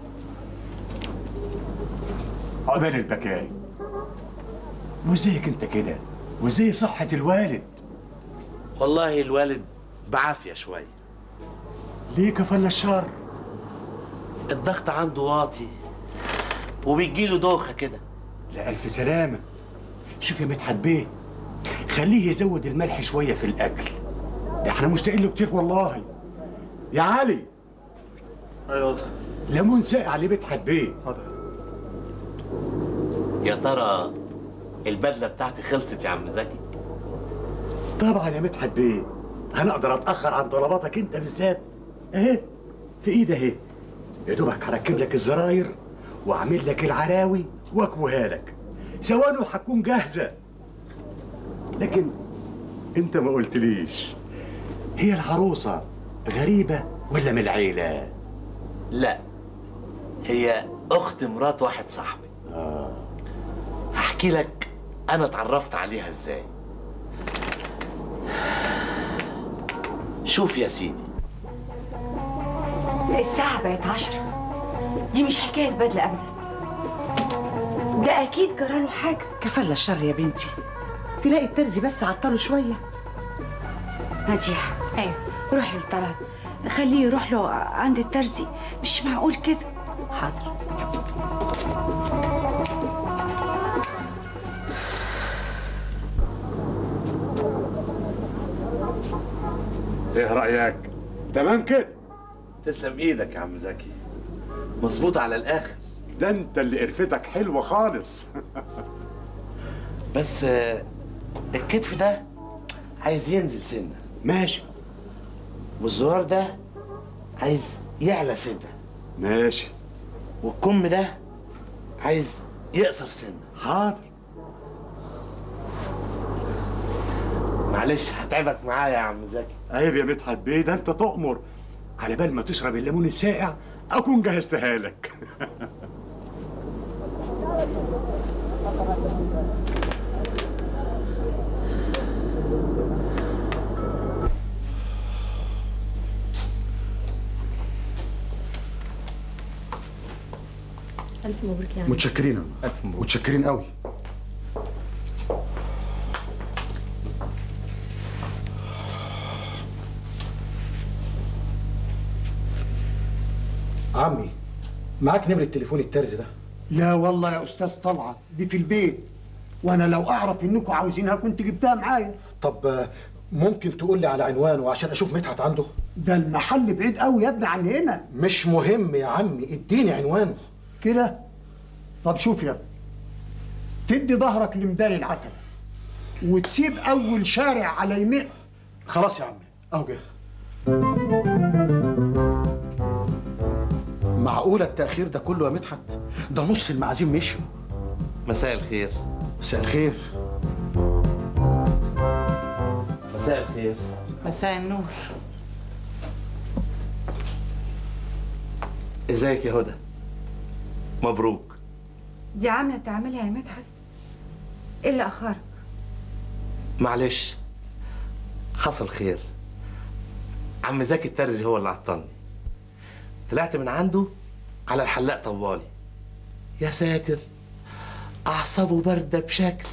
عقبال البكاري وزيك انت كده وزي صحة الوالد والله الوالد بعافيه شويه ليه كفل الشر الضغط عنده واطي وبيجيله دوخه كده لا ألف سلامة شوف يا مدحت بيه خليه يزود الملح شوية في الأكل ده احنا مشتاقين له كتير والله يا علي ايوه يا اسطى ليمون ساقع لمدحت بيه حاضر يا اسطى يا ترى البدله بتاعتي خلصت يا عم زكي طبعا يا مدحت بيه انا اقدر اتاخر عن طلباتك انت بالذات اهي في ايدي اهي يا دوبك هركب لك الزراير واعمل لك العراوي واكوها لك ثواني وهتكون جاهزه لكن انت ما قلتليش هي العروسه غريبه ولا من العيله لا هي اخت مرات واحد صاحبي آه. هحكي لك انا اتعرفت عليها ازاي شوف يا سيدي الساعة بقت عشرة دي مش حكاية بدلة أبدا ده أكيد جراله حاجة كفل الشر يا بنتي تلاقي الترزي بس عطله شويه مديحة أيوه روحي لطلعت خليه يروح له عند الترزي مش معقول كده حاضر ايه رايك تمام كده تسلم ايدك يا عم زكي مظبوط على الاخر ده انت اللي قرفتك حلوه خالص بس آه، الكتف ده عايز ينزل سنه ماشي والزرار ده عايز يعلى سنه ماشي والكم ده عايز يقصر سنه حاضر معلش هتعبك معايا يا عم زكي عيب يا مدحت بيه ده انت تؤمر على بال ما تشرب الليمون الساقع اكون جهزتها لك ألف مبروك يا عم متشكرين يا عم. الف مبروك متشكرين قوي عمي معاك نمرة تليفون الترزي ده لا والله يا استاذ طلعت دي في البيت وانا لو اعرف انكم عاوزينها كنت جبتها معايا طب آه، ممكن تقول لي على عنوانه عشان اشوف مدحت عنده ده المحل بعيد قوي يا ابني عن هنا مش مهم يا عمي اديني عنوانه كده طب شوف يا ابني تدي ظهرك لمداري العتبة وتسيب اول شارع على يمين خلاص يا عمي اهو جه معقولة التأخير ده كله يا مدحت؟ ده نص المعازيم مشوا مساء الخير مساء الخير مساء الخير مساء النور ازيك يا هدى مبروك دي عاملة تعملها يا مدحت إيه اللي أخرك معلش حصل خير عم زكي الترزي هو اللي عطلني طلعت من عنده على الحلاق طوالي يا ساتر اعصابه بارده بشكل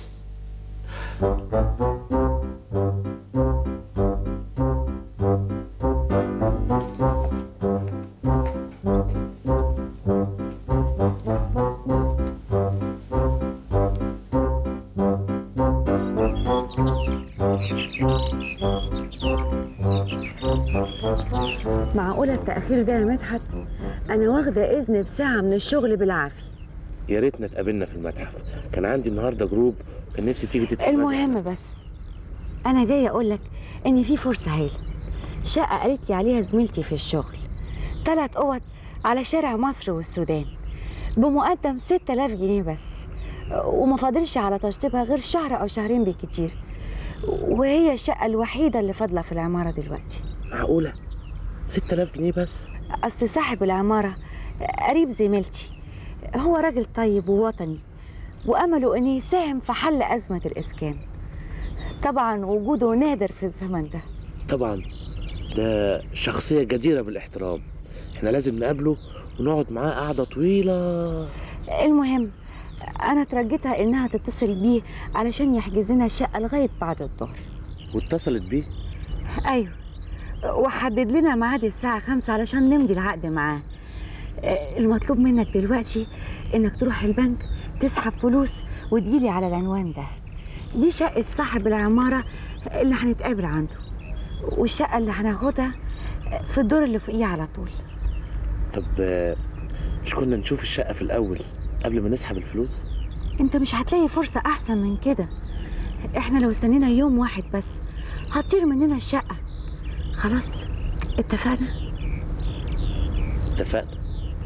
معقولة التأخير ده يا مدحت أنا واخدة إذن بساعة من الشغل بالعافية يا ريتنا اتقابلنا في المتحف كان عندي النهارده جروب كان نفسي تيجي تتفرج المهم بس أنا جاية أقول لك إن في فرصة هايلة شقة قالت لي عليها زميلتي في الشغل تلات أوض على شارع مصر والسودان بمقدم 6000 جنيه بس وما فاضلش على تشطيبها غير شهر أو شهرين بالكتير وهي الشقة الوحيدة اللي فاضلة في العمارة دلوقتي معقوله 6000 جنيه بس أصل صاحب العمارة قريب زميلتي هو راجل طيب ووطني وأمله إنه يساهم في حل أزمة الإسكان طبعا وجوده نادر في الزمن ده طبعا ده شخصيه جديره بالاحترام احنا لازم نقابله ونقعد معاه قعده طويله المهم أنا ترجيتها إنها تتصل بيه علشان يحجز لنا الشقة لغاية بعد الظهر واتصلت بيه أيوه وحدد لنا ميعاد الساعة خمسة علشان نمضي العقد معاه آه، المطلوب منك دلوقتي إنك تروح البنك تسحب فلوس وتجيلي على العنوان ده دي شقة صاحب العمارة اللي هنتقابل عنده والشقة اللي هناخدها في الدور اللي فوقيه على طول طب آه، مش كنا نشوف الشقه في الاول قبل ما نسحب الفلوس انت مش هتلاقي فرصة أحسن من كده احنا لو استنينا يوم واحد بس هتطير مننا الشقة خلاص اتفقنا اتفقنا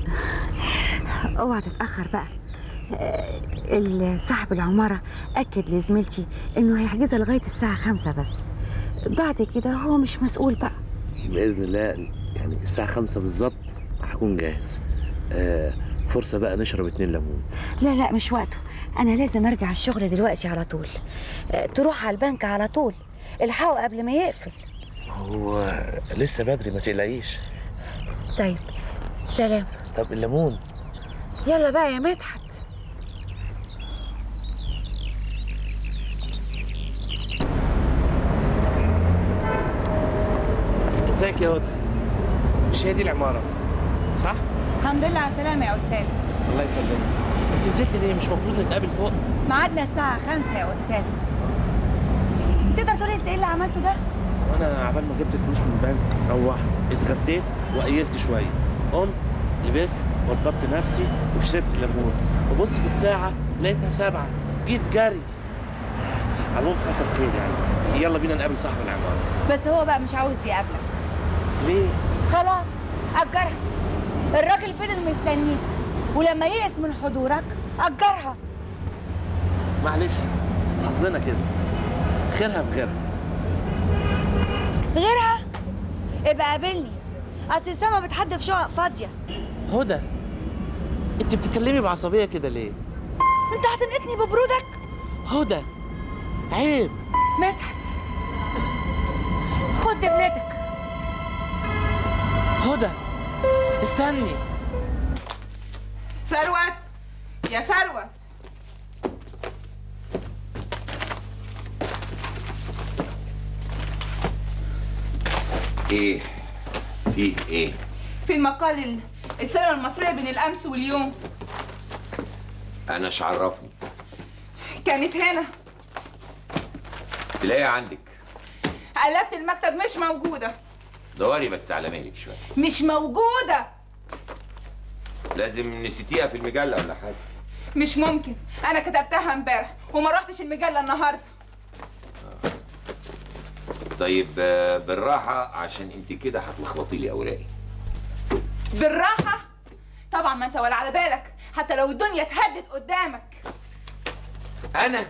اوعى تتاخر بقى آه، ال- صاحب العماره اكد لزميلتي انه هيحجزها لغايه الساعه خمسة بس بعد كده هو مش مسؤول بقى باذن الله يعني الساعه خمسة بالظبط هكون جاهز آه فرصه بقى نشرب اتنين ليمون لا لا مش وقته انا لازم ارجع الشغل دلوقتي على طول آه، تروح على البنك على طول الحقه قبل ما يقفل هو لسه بدري ما تقلقيش طيب سلام طب الليمون يلا بقى يا مدحت ازيك يا هدى مش هي دي العماره صح الحمد لله على السلامه يا استاذ الله يسلمك انت نزلت ليه مش المفروض نتقابل فوق ميعادنا الساعه خمسة يا استاذ تقدر تقولي انت ايه اللي عملته ده وانا عبال ما جبت الفلوس من البنك روحت اتغديت وقيلت شويه قمت لبست وضبت نفسي وشربت ليمون وبص في الساعه لقيتها سبعة جيت جري على العموم حصل خير يعني يلا بينا نقابل صاحب العماره بس هو بقى مش عاوز يقابلك ليه خلاص أجرها الراجل فضل مستنيك ولما يئس من حضورك أجرها معلش حظنا كده خيرها في غيرها غيرها ابقى قابلني أصل السما بتحدف شقق فاضية هدى انت بتتكلمي بعصبيه كده ليه أنت هتنقطني ببرودك هدى عيب مدحت خد دبلتك هدى استني ثروت يا ثروت ايه فيه ايه في المقال ال- السينما المصرية بين الأمس واليوم انا ايش عرفني كانت هنا تلاقيها عندك قلبت المكتب مش موجودة دوري بس على مهلك شويه مش موجودة لازم نسيتيها في المجله ولا حاجه مش ممكن أنا كتبتها امبارح وما رحتش المجلة النهاردة طيب آه، بالراحه عشان انت كده هتلخبطي لي اوراقي بالراحة طبعا ما انت ولا على بالك حتى لو الدنيا اتهدت قدامك انا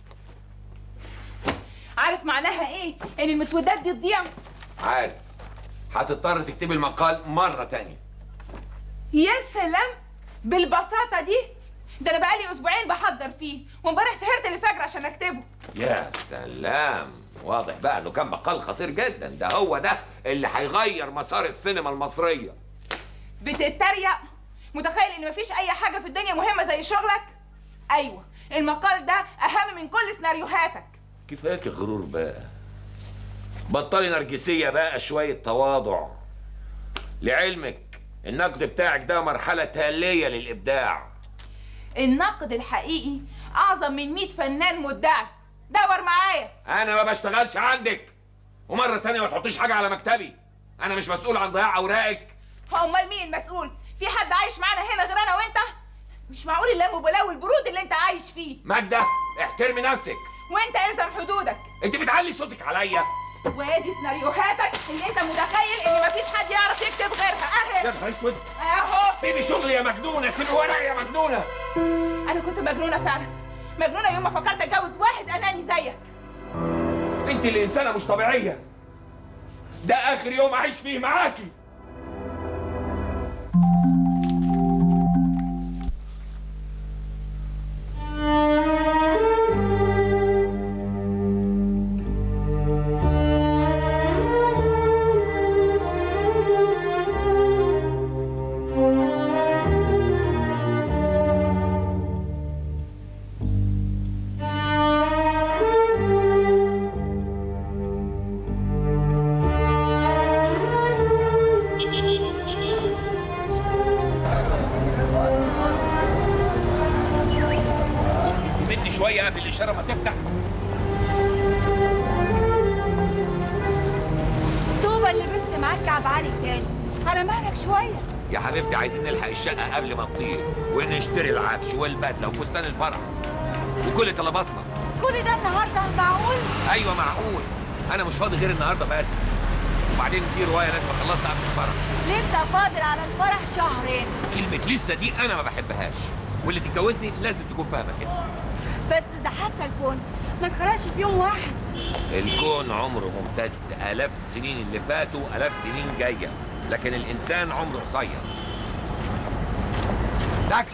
عارف معناها ايه ان المسودات دي تضيع عارف هتضطر تكتبي المقال مره تانية يا سلام بالبساطة دي ده انا بقالي اسبوعين بحضر فيه وامبارح سهرت للفجر عشان اكتبه يا سلام واضح بقى انه كان مقال خطير جدا ده هو ده اللي هيغير مسار السينما المصريه بتتريق متخيل ان مفيش اي حاجة في الدنيا مهمة زي شغلك ايوه المقال ده اهم من كل سيناريوهاتك كفاية غرور بقى بطلي نرجسية بقى شوية تواضع لعلمك النقد بتاعك ده مرحلة تالية للإبداع النقد الحقيقي اعظم من 100 فنان مدعي دور معايا أنا ما بشتغلش عندك ومرة تانية ما تحطيش حاجة على مكتبي أنا مش مسؤول عن ضياع أوراقك هو امال مين المسؤول في حد عايش معانا هنا غير انا وانت مش معقول اللامبالاه والبرود اللي انت عايش فيه ماجدة احترمي نفسك وانت الزم حدودك أنت بتعلي صوتك عليا وادي سيناريوهاتك اللي انت متخيل ان مفيش حد يعرف يكتب غيرها يا اهي نهار اسود اهو سيبي شغلي يا مجنونة سيبي ورقي يا مجنونة انا كنت مجنونه فعلا مجنونه يوم ما فكرت اتجوز واحد اناني زيك أنت اللي إنسانة مش طبيعية ده آخر يوم أعيش فيه معاكي مدي شوية قبل الإشارة ما تفتح طوبى اللي بس معاك كعب عالي تاني على مهلك شوية يا حبيبتي عايزين نلحق الشقة قبل ما تطير ونشتري العفش والبدلة وفستان الفرح وكل طلباتنا كل ده النهارده معقول أيوة معقول أنا مش فاضي غير النهاردة بس وبعدين في روايه لازم اخلصها قبل الفرح لسه فاضل على الفرح شهرين كلمه لسه دي انا ما بحبهاش واللي تتجوزني لازم تكون فاهمه كده بس ده حتى الكون ما اتخلقش في يوم واحد الكون عمره ممتد آلاف السنين اللي فاتوا آلاف سنين جاية لكن الإنسان عمره قصير تاكس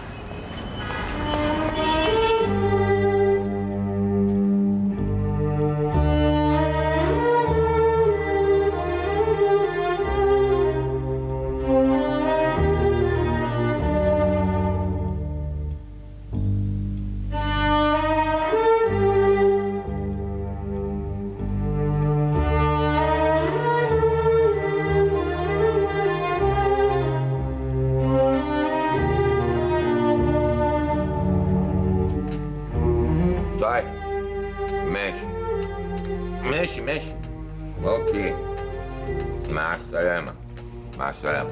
طيب ماشي ماشي ماشي اوكي مع السلامة مع السلامة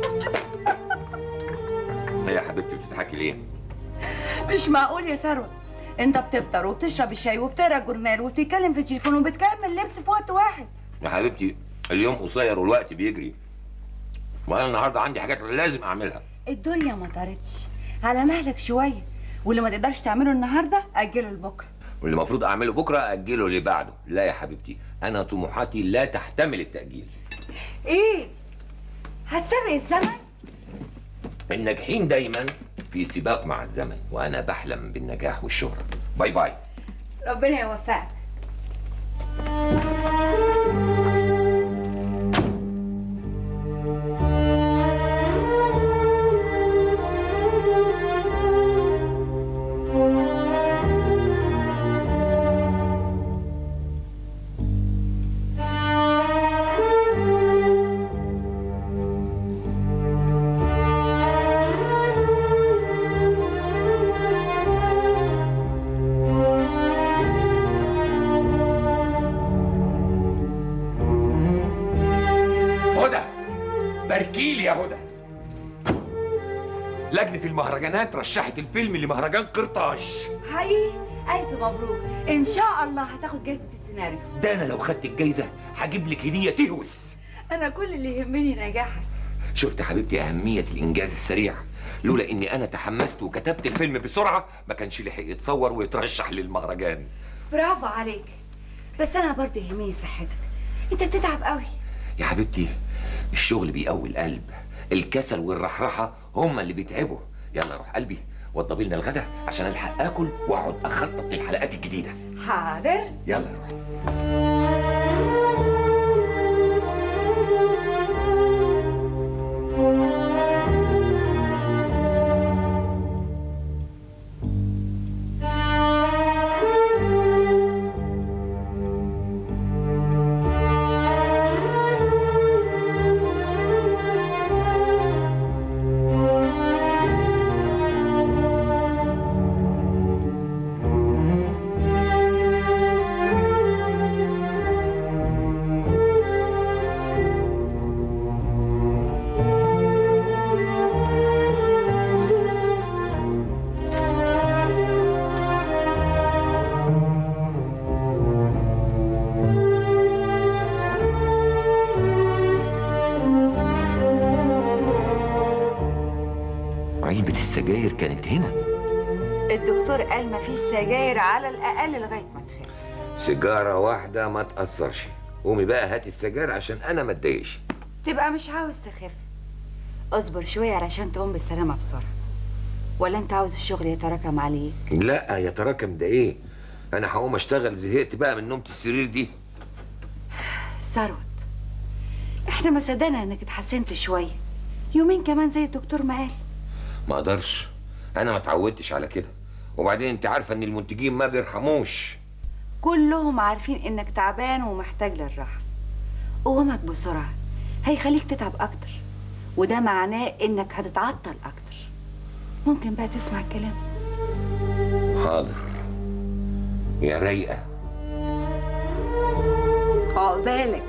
هي يا حبيبتي بتضحكي ليه؟ مش معقول يا ثروت انت بتفطر وبتشرب الشاي وبتقرا جورنال وبتتكلم في التليفون وبتكمل اللبس في وقت واحد يا حبيبتي اليوم قصير والوقت بيجري وانا النهارده عندي حاجات لازم اعملها الدنيا ما طارتش على مهلك شويه واللي ما تقدرش تعمله النهارده اجله لبكره واللي المفروض اعمله بكره اجله اللي بعده لا يا حبيبتي انا طموحاتي لا تحتمل التاجيل ايه هتسابق الزمن الناجحين دايما في سباق مع الزمن وانا بحلم بالنجاح والشهره باي باي ربنا يوفقك هدى باركيلي يا هدى لجنة المهرجانات رشحت الفيلم لمهرجان قرطاج حقيقي الف مبروك ان شاء الله هتاخد جائزه السيناريو ده انا لو خدت الجايزة هجيب لك هدية تهوس انا كل اللي يهمني نجاحك شفت يا حبيبتي أهمية الإنجاز السريع لولا إني أنا تحمست وكتبت الفيلم بسرعة ما كانش لحق يتصور ويترشح للمهرجان برافو عليك بس انا برضه يهمني صحتك انت بتتعب قوي يا حبيبتي الشغل بيقوي القلب الكسل والرحرحة هما اللي بيتعبوا يلا روح قلبي وضبي لنا الغدا عشان الحق اكل واقعد اخطط للحلقات الجديدة حاضر يلا روح علبة السجاير كانت هنا الدكتور قال مفيش سجاير على الاقل لغايه ما تخف سيجارة واحدة ما تأثرش قومي بقى هاتي السجاير عشان أنا ما اتضايقش تبقى مش عاوز تخف اصبر شويه علشان تقوم بالسلامه بسرعه ولا انت عاوز الشغل يتراكم عليك لا يتراكم ده إيه أنا هقوم أشتغل زهقت بقى من نومة السرير دي ثروت احنا ما صدقنا انك اتحسنت شويه يومين كمان زي الدكتور ما قال ما أقدرش أنا ما اتعودتش على كده وبعدين أنت عارفة إن المنتجين ما بيرحموش كلهم عارفين انك تعبان ومحتاج للراحه قومك بسرعه هيخليك تتعب اكتر وده معناه انك هتتعطل اكتر ممكن بقى تسمع الكلام حاضر يا رايقة عقبالك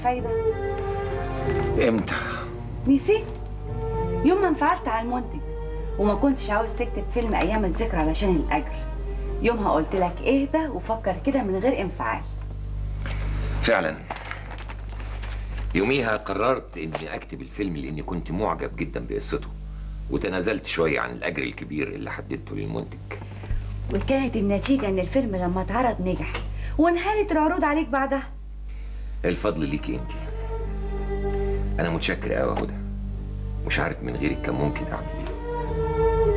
فايدة امتى نسيت يوم ما انفعلت على المنتج وما كنتش عاوز تكتب فيلم ايام الذكرى علشان الاجر يومها قلت لك اهدى وفكر كده من غير انفعال فعلا يوميها قررت اني اكتب الفيلم لاني كنت معجب جدا بقصته وتنازلت شويه عن الاجر الكبير اللي حددته للمنتج وكانت النتيجة ان الفيلم لما اتعرض نجح وانهالت العروض عليك بعدها الفضل ليكي انت انا متشكر قوي يا هدى مش عارف من غيرك كان ممكن اعمل ايه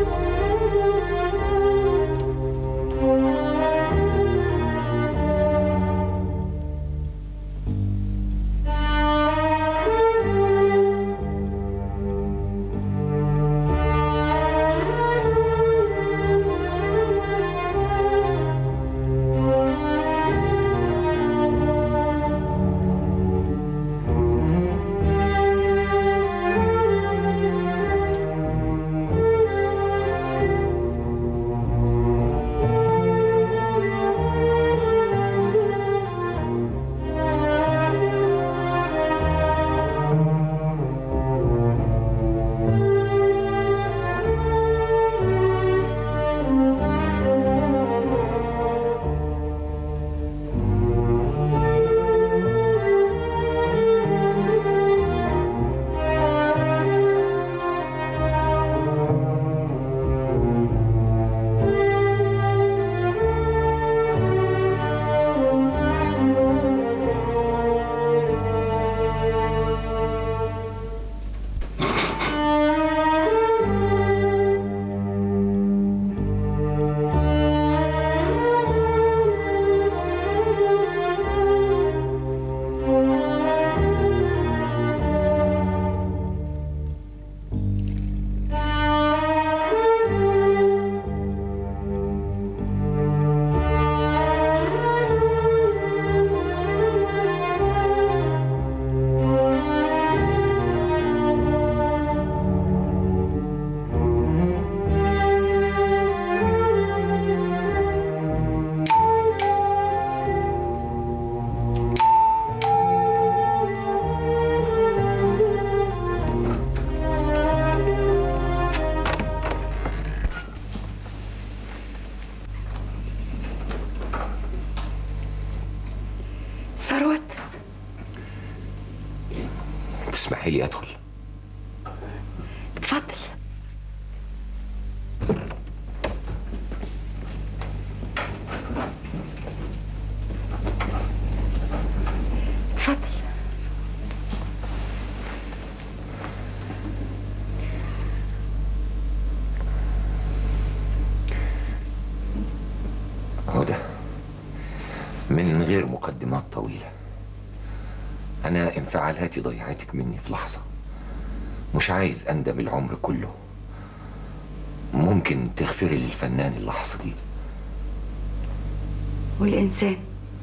ثروت تسمحي لي ادخل اتفضل اتفضل هدى من غير مقدمات طويلة أنا انفعالاتي ضيعتك مني في لحظة مش عايز أندم العمر كله ممكن تغفري للفنان اللحظة دي والإنسان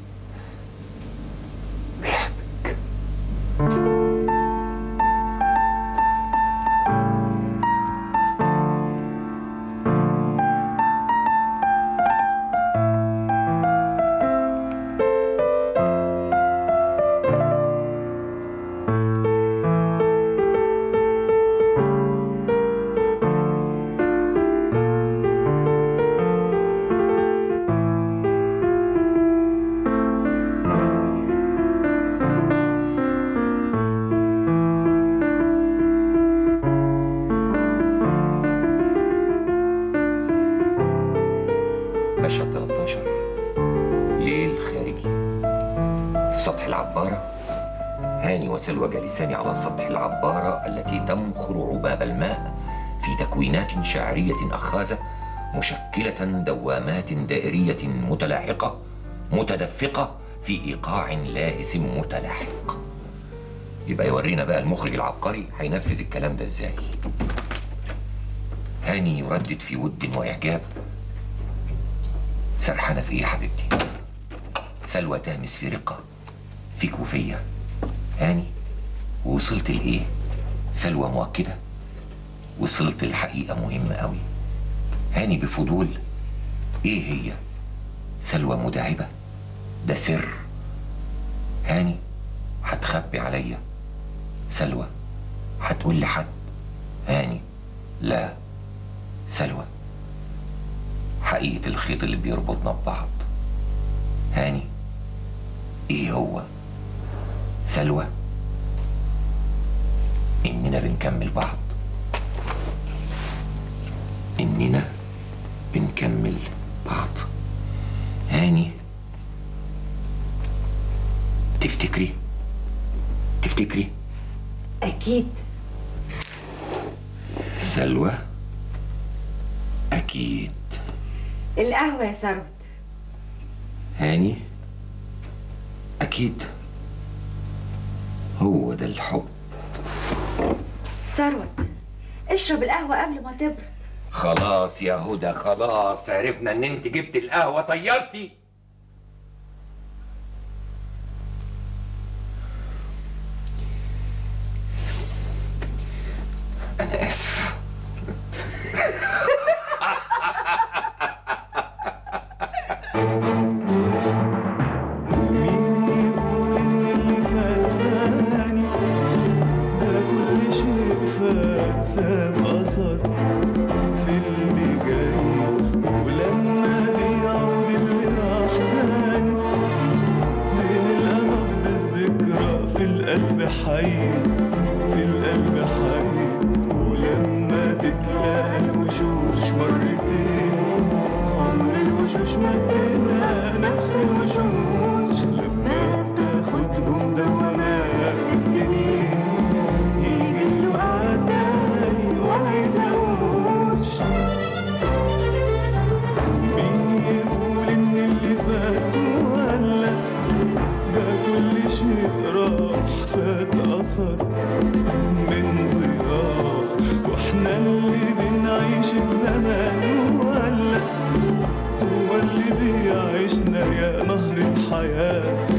مشهد 13 ليل خارجي سطح العبارة هاني وسلوى جالسان على سطح العبارة التي تمخر عباب الماء في تكوينات شعرية أخاذة مشكلة دوامات دائرية متلاحقة متدفقة في إيقاع لاهس متلاحق يبقى يورينا بقى المخرج العبقري هينفذ الكلام ده ازاي هاني يردد في ود وإعجاب سرحانة في ايه يا حبيبتي سلوى تهمس في رقة فيك وفيا هاني ووصلت لإيه سلوى مؤكدة وصلت لحقيقة مهمة قوي هاني بفضول ايه هي سلوى مداعبة ده سر هاني هتخبي عليا سلوى هتقول لحد هاني لا سلوى حقيقة الخيط اللي بيربطنا ببعض هاني ايه هو سلوى اننا بنكمل بعض اننا بنكمل بعض هاني تفتكري تفتكري أكيد سلوى اكيد القهوة يا ثروت هاني اكيد هو ده الحب ثروت اشرب القهوة قبل ما تبرد خلاص يا هدى خلاص عرفنا ان انت جبت القهوه طيرتي انا اسف ده كل شيء فات ساب أثر في اللي جاي ولما بيعود اللي راح تاني من الأمل بالذكرى في القلب حي في القلب حي ولما تتلاقى الوشوش مرتين عمر الوشوش ما بتبقى نفس الوشوش لما بتاخدهم دوامات السنين يجي اللقاء تاني ولا يتلاقوش مين يقول ان اللي فات ولا ده كل شيء راح فات اثر من ضياع واحنا اللي بنعيش الزمان ولا هو اللي بيعيشنا يا نهر الحياة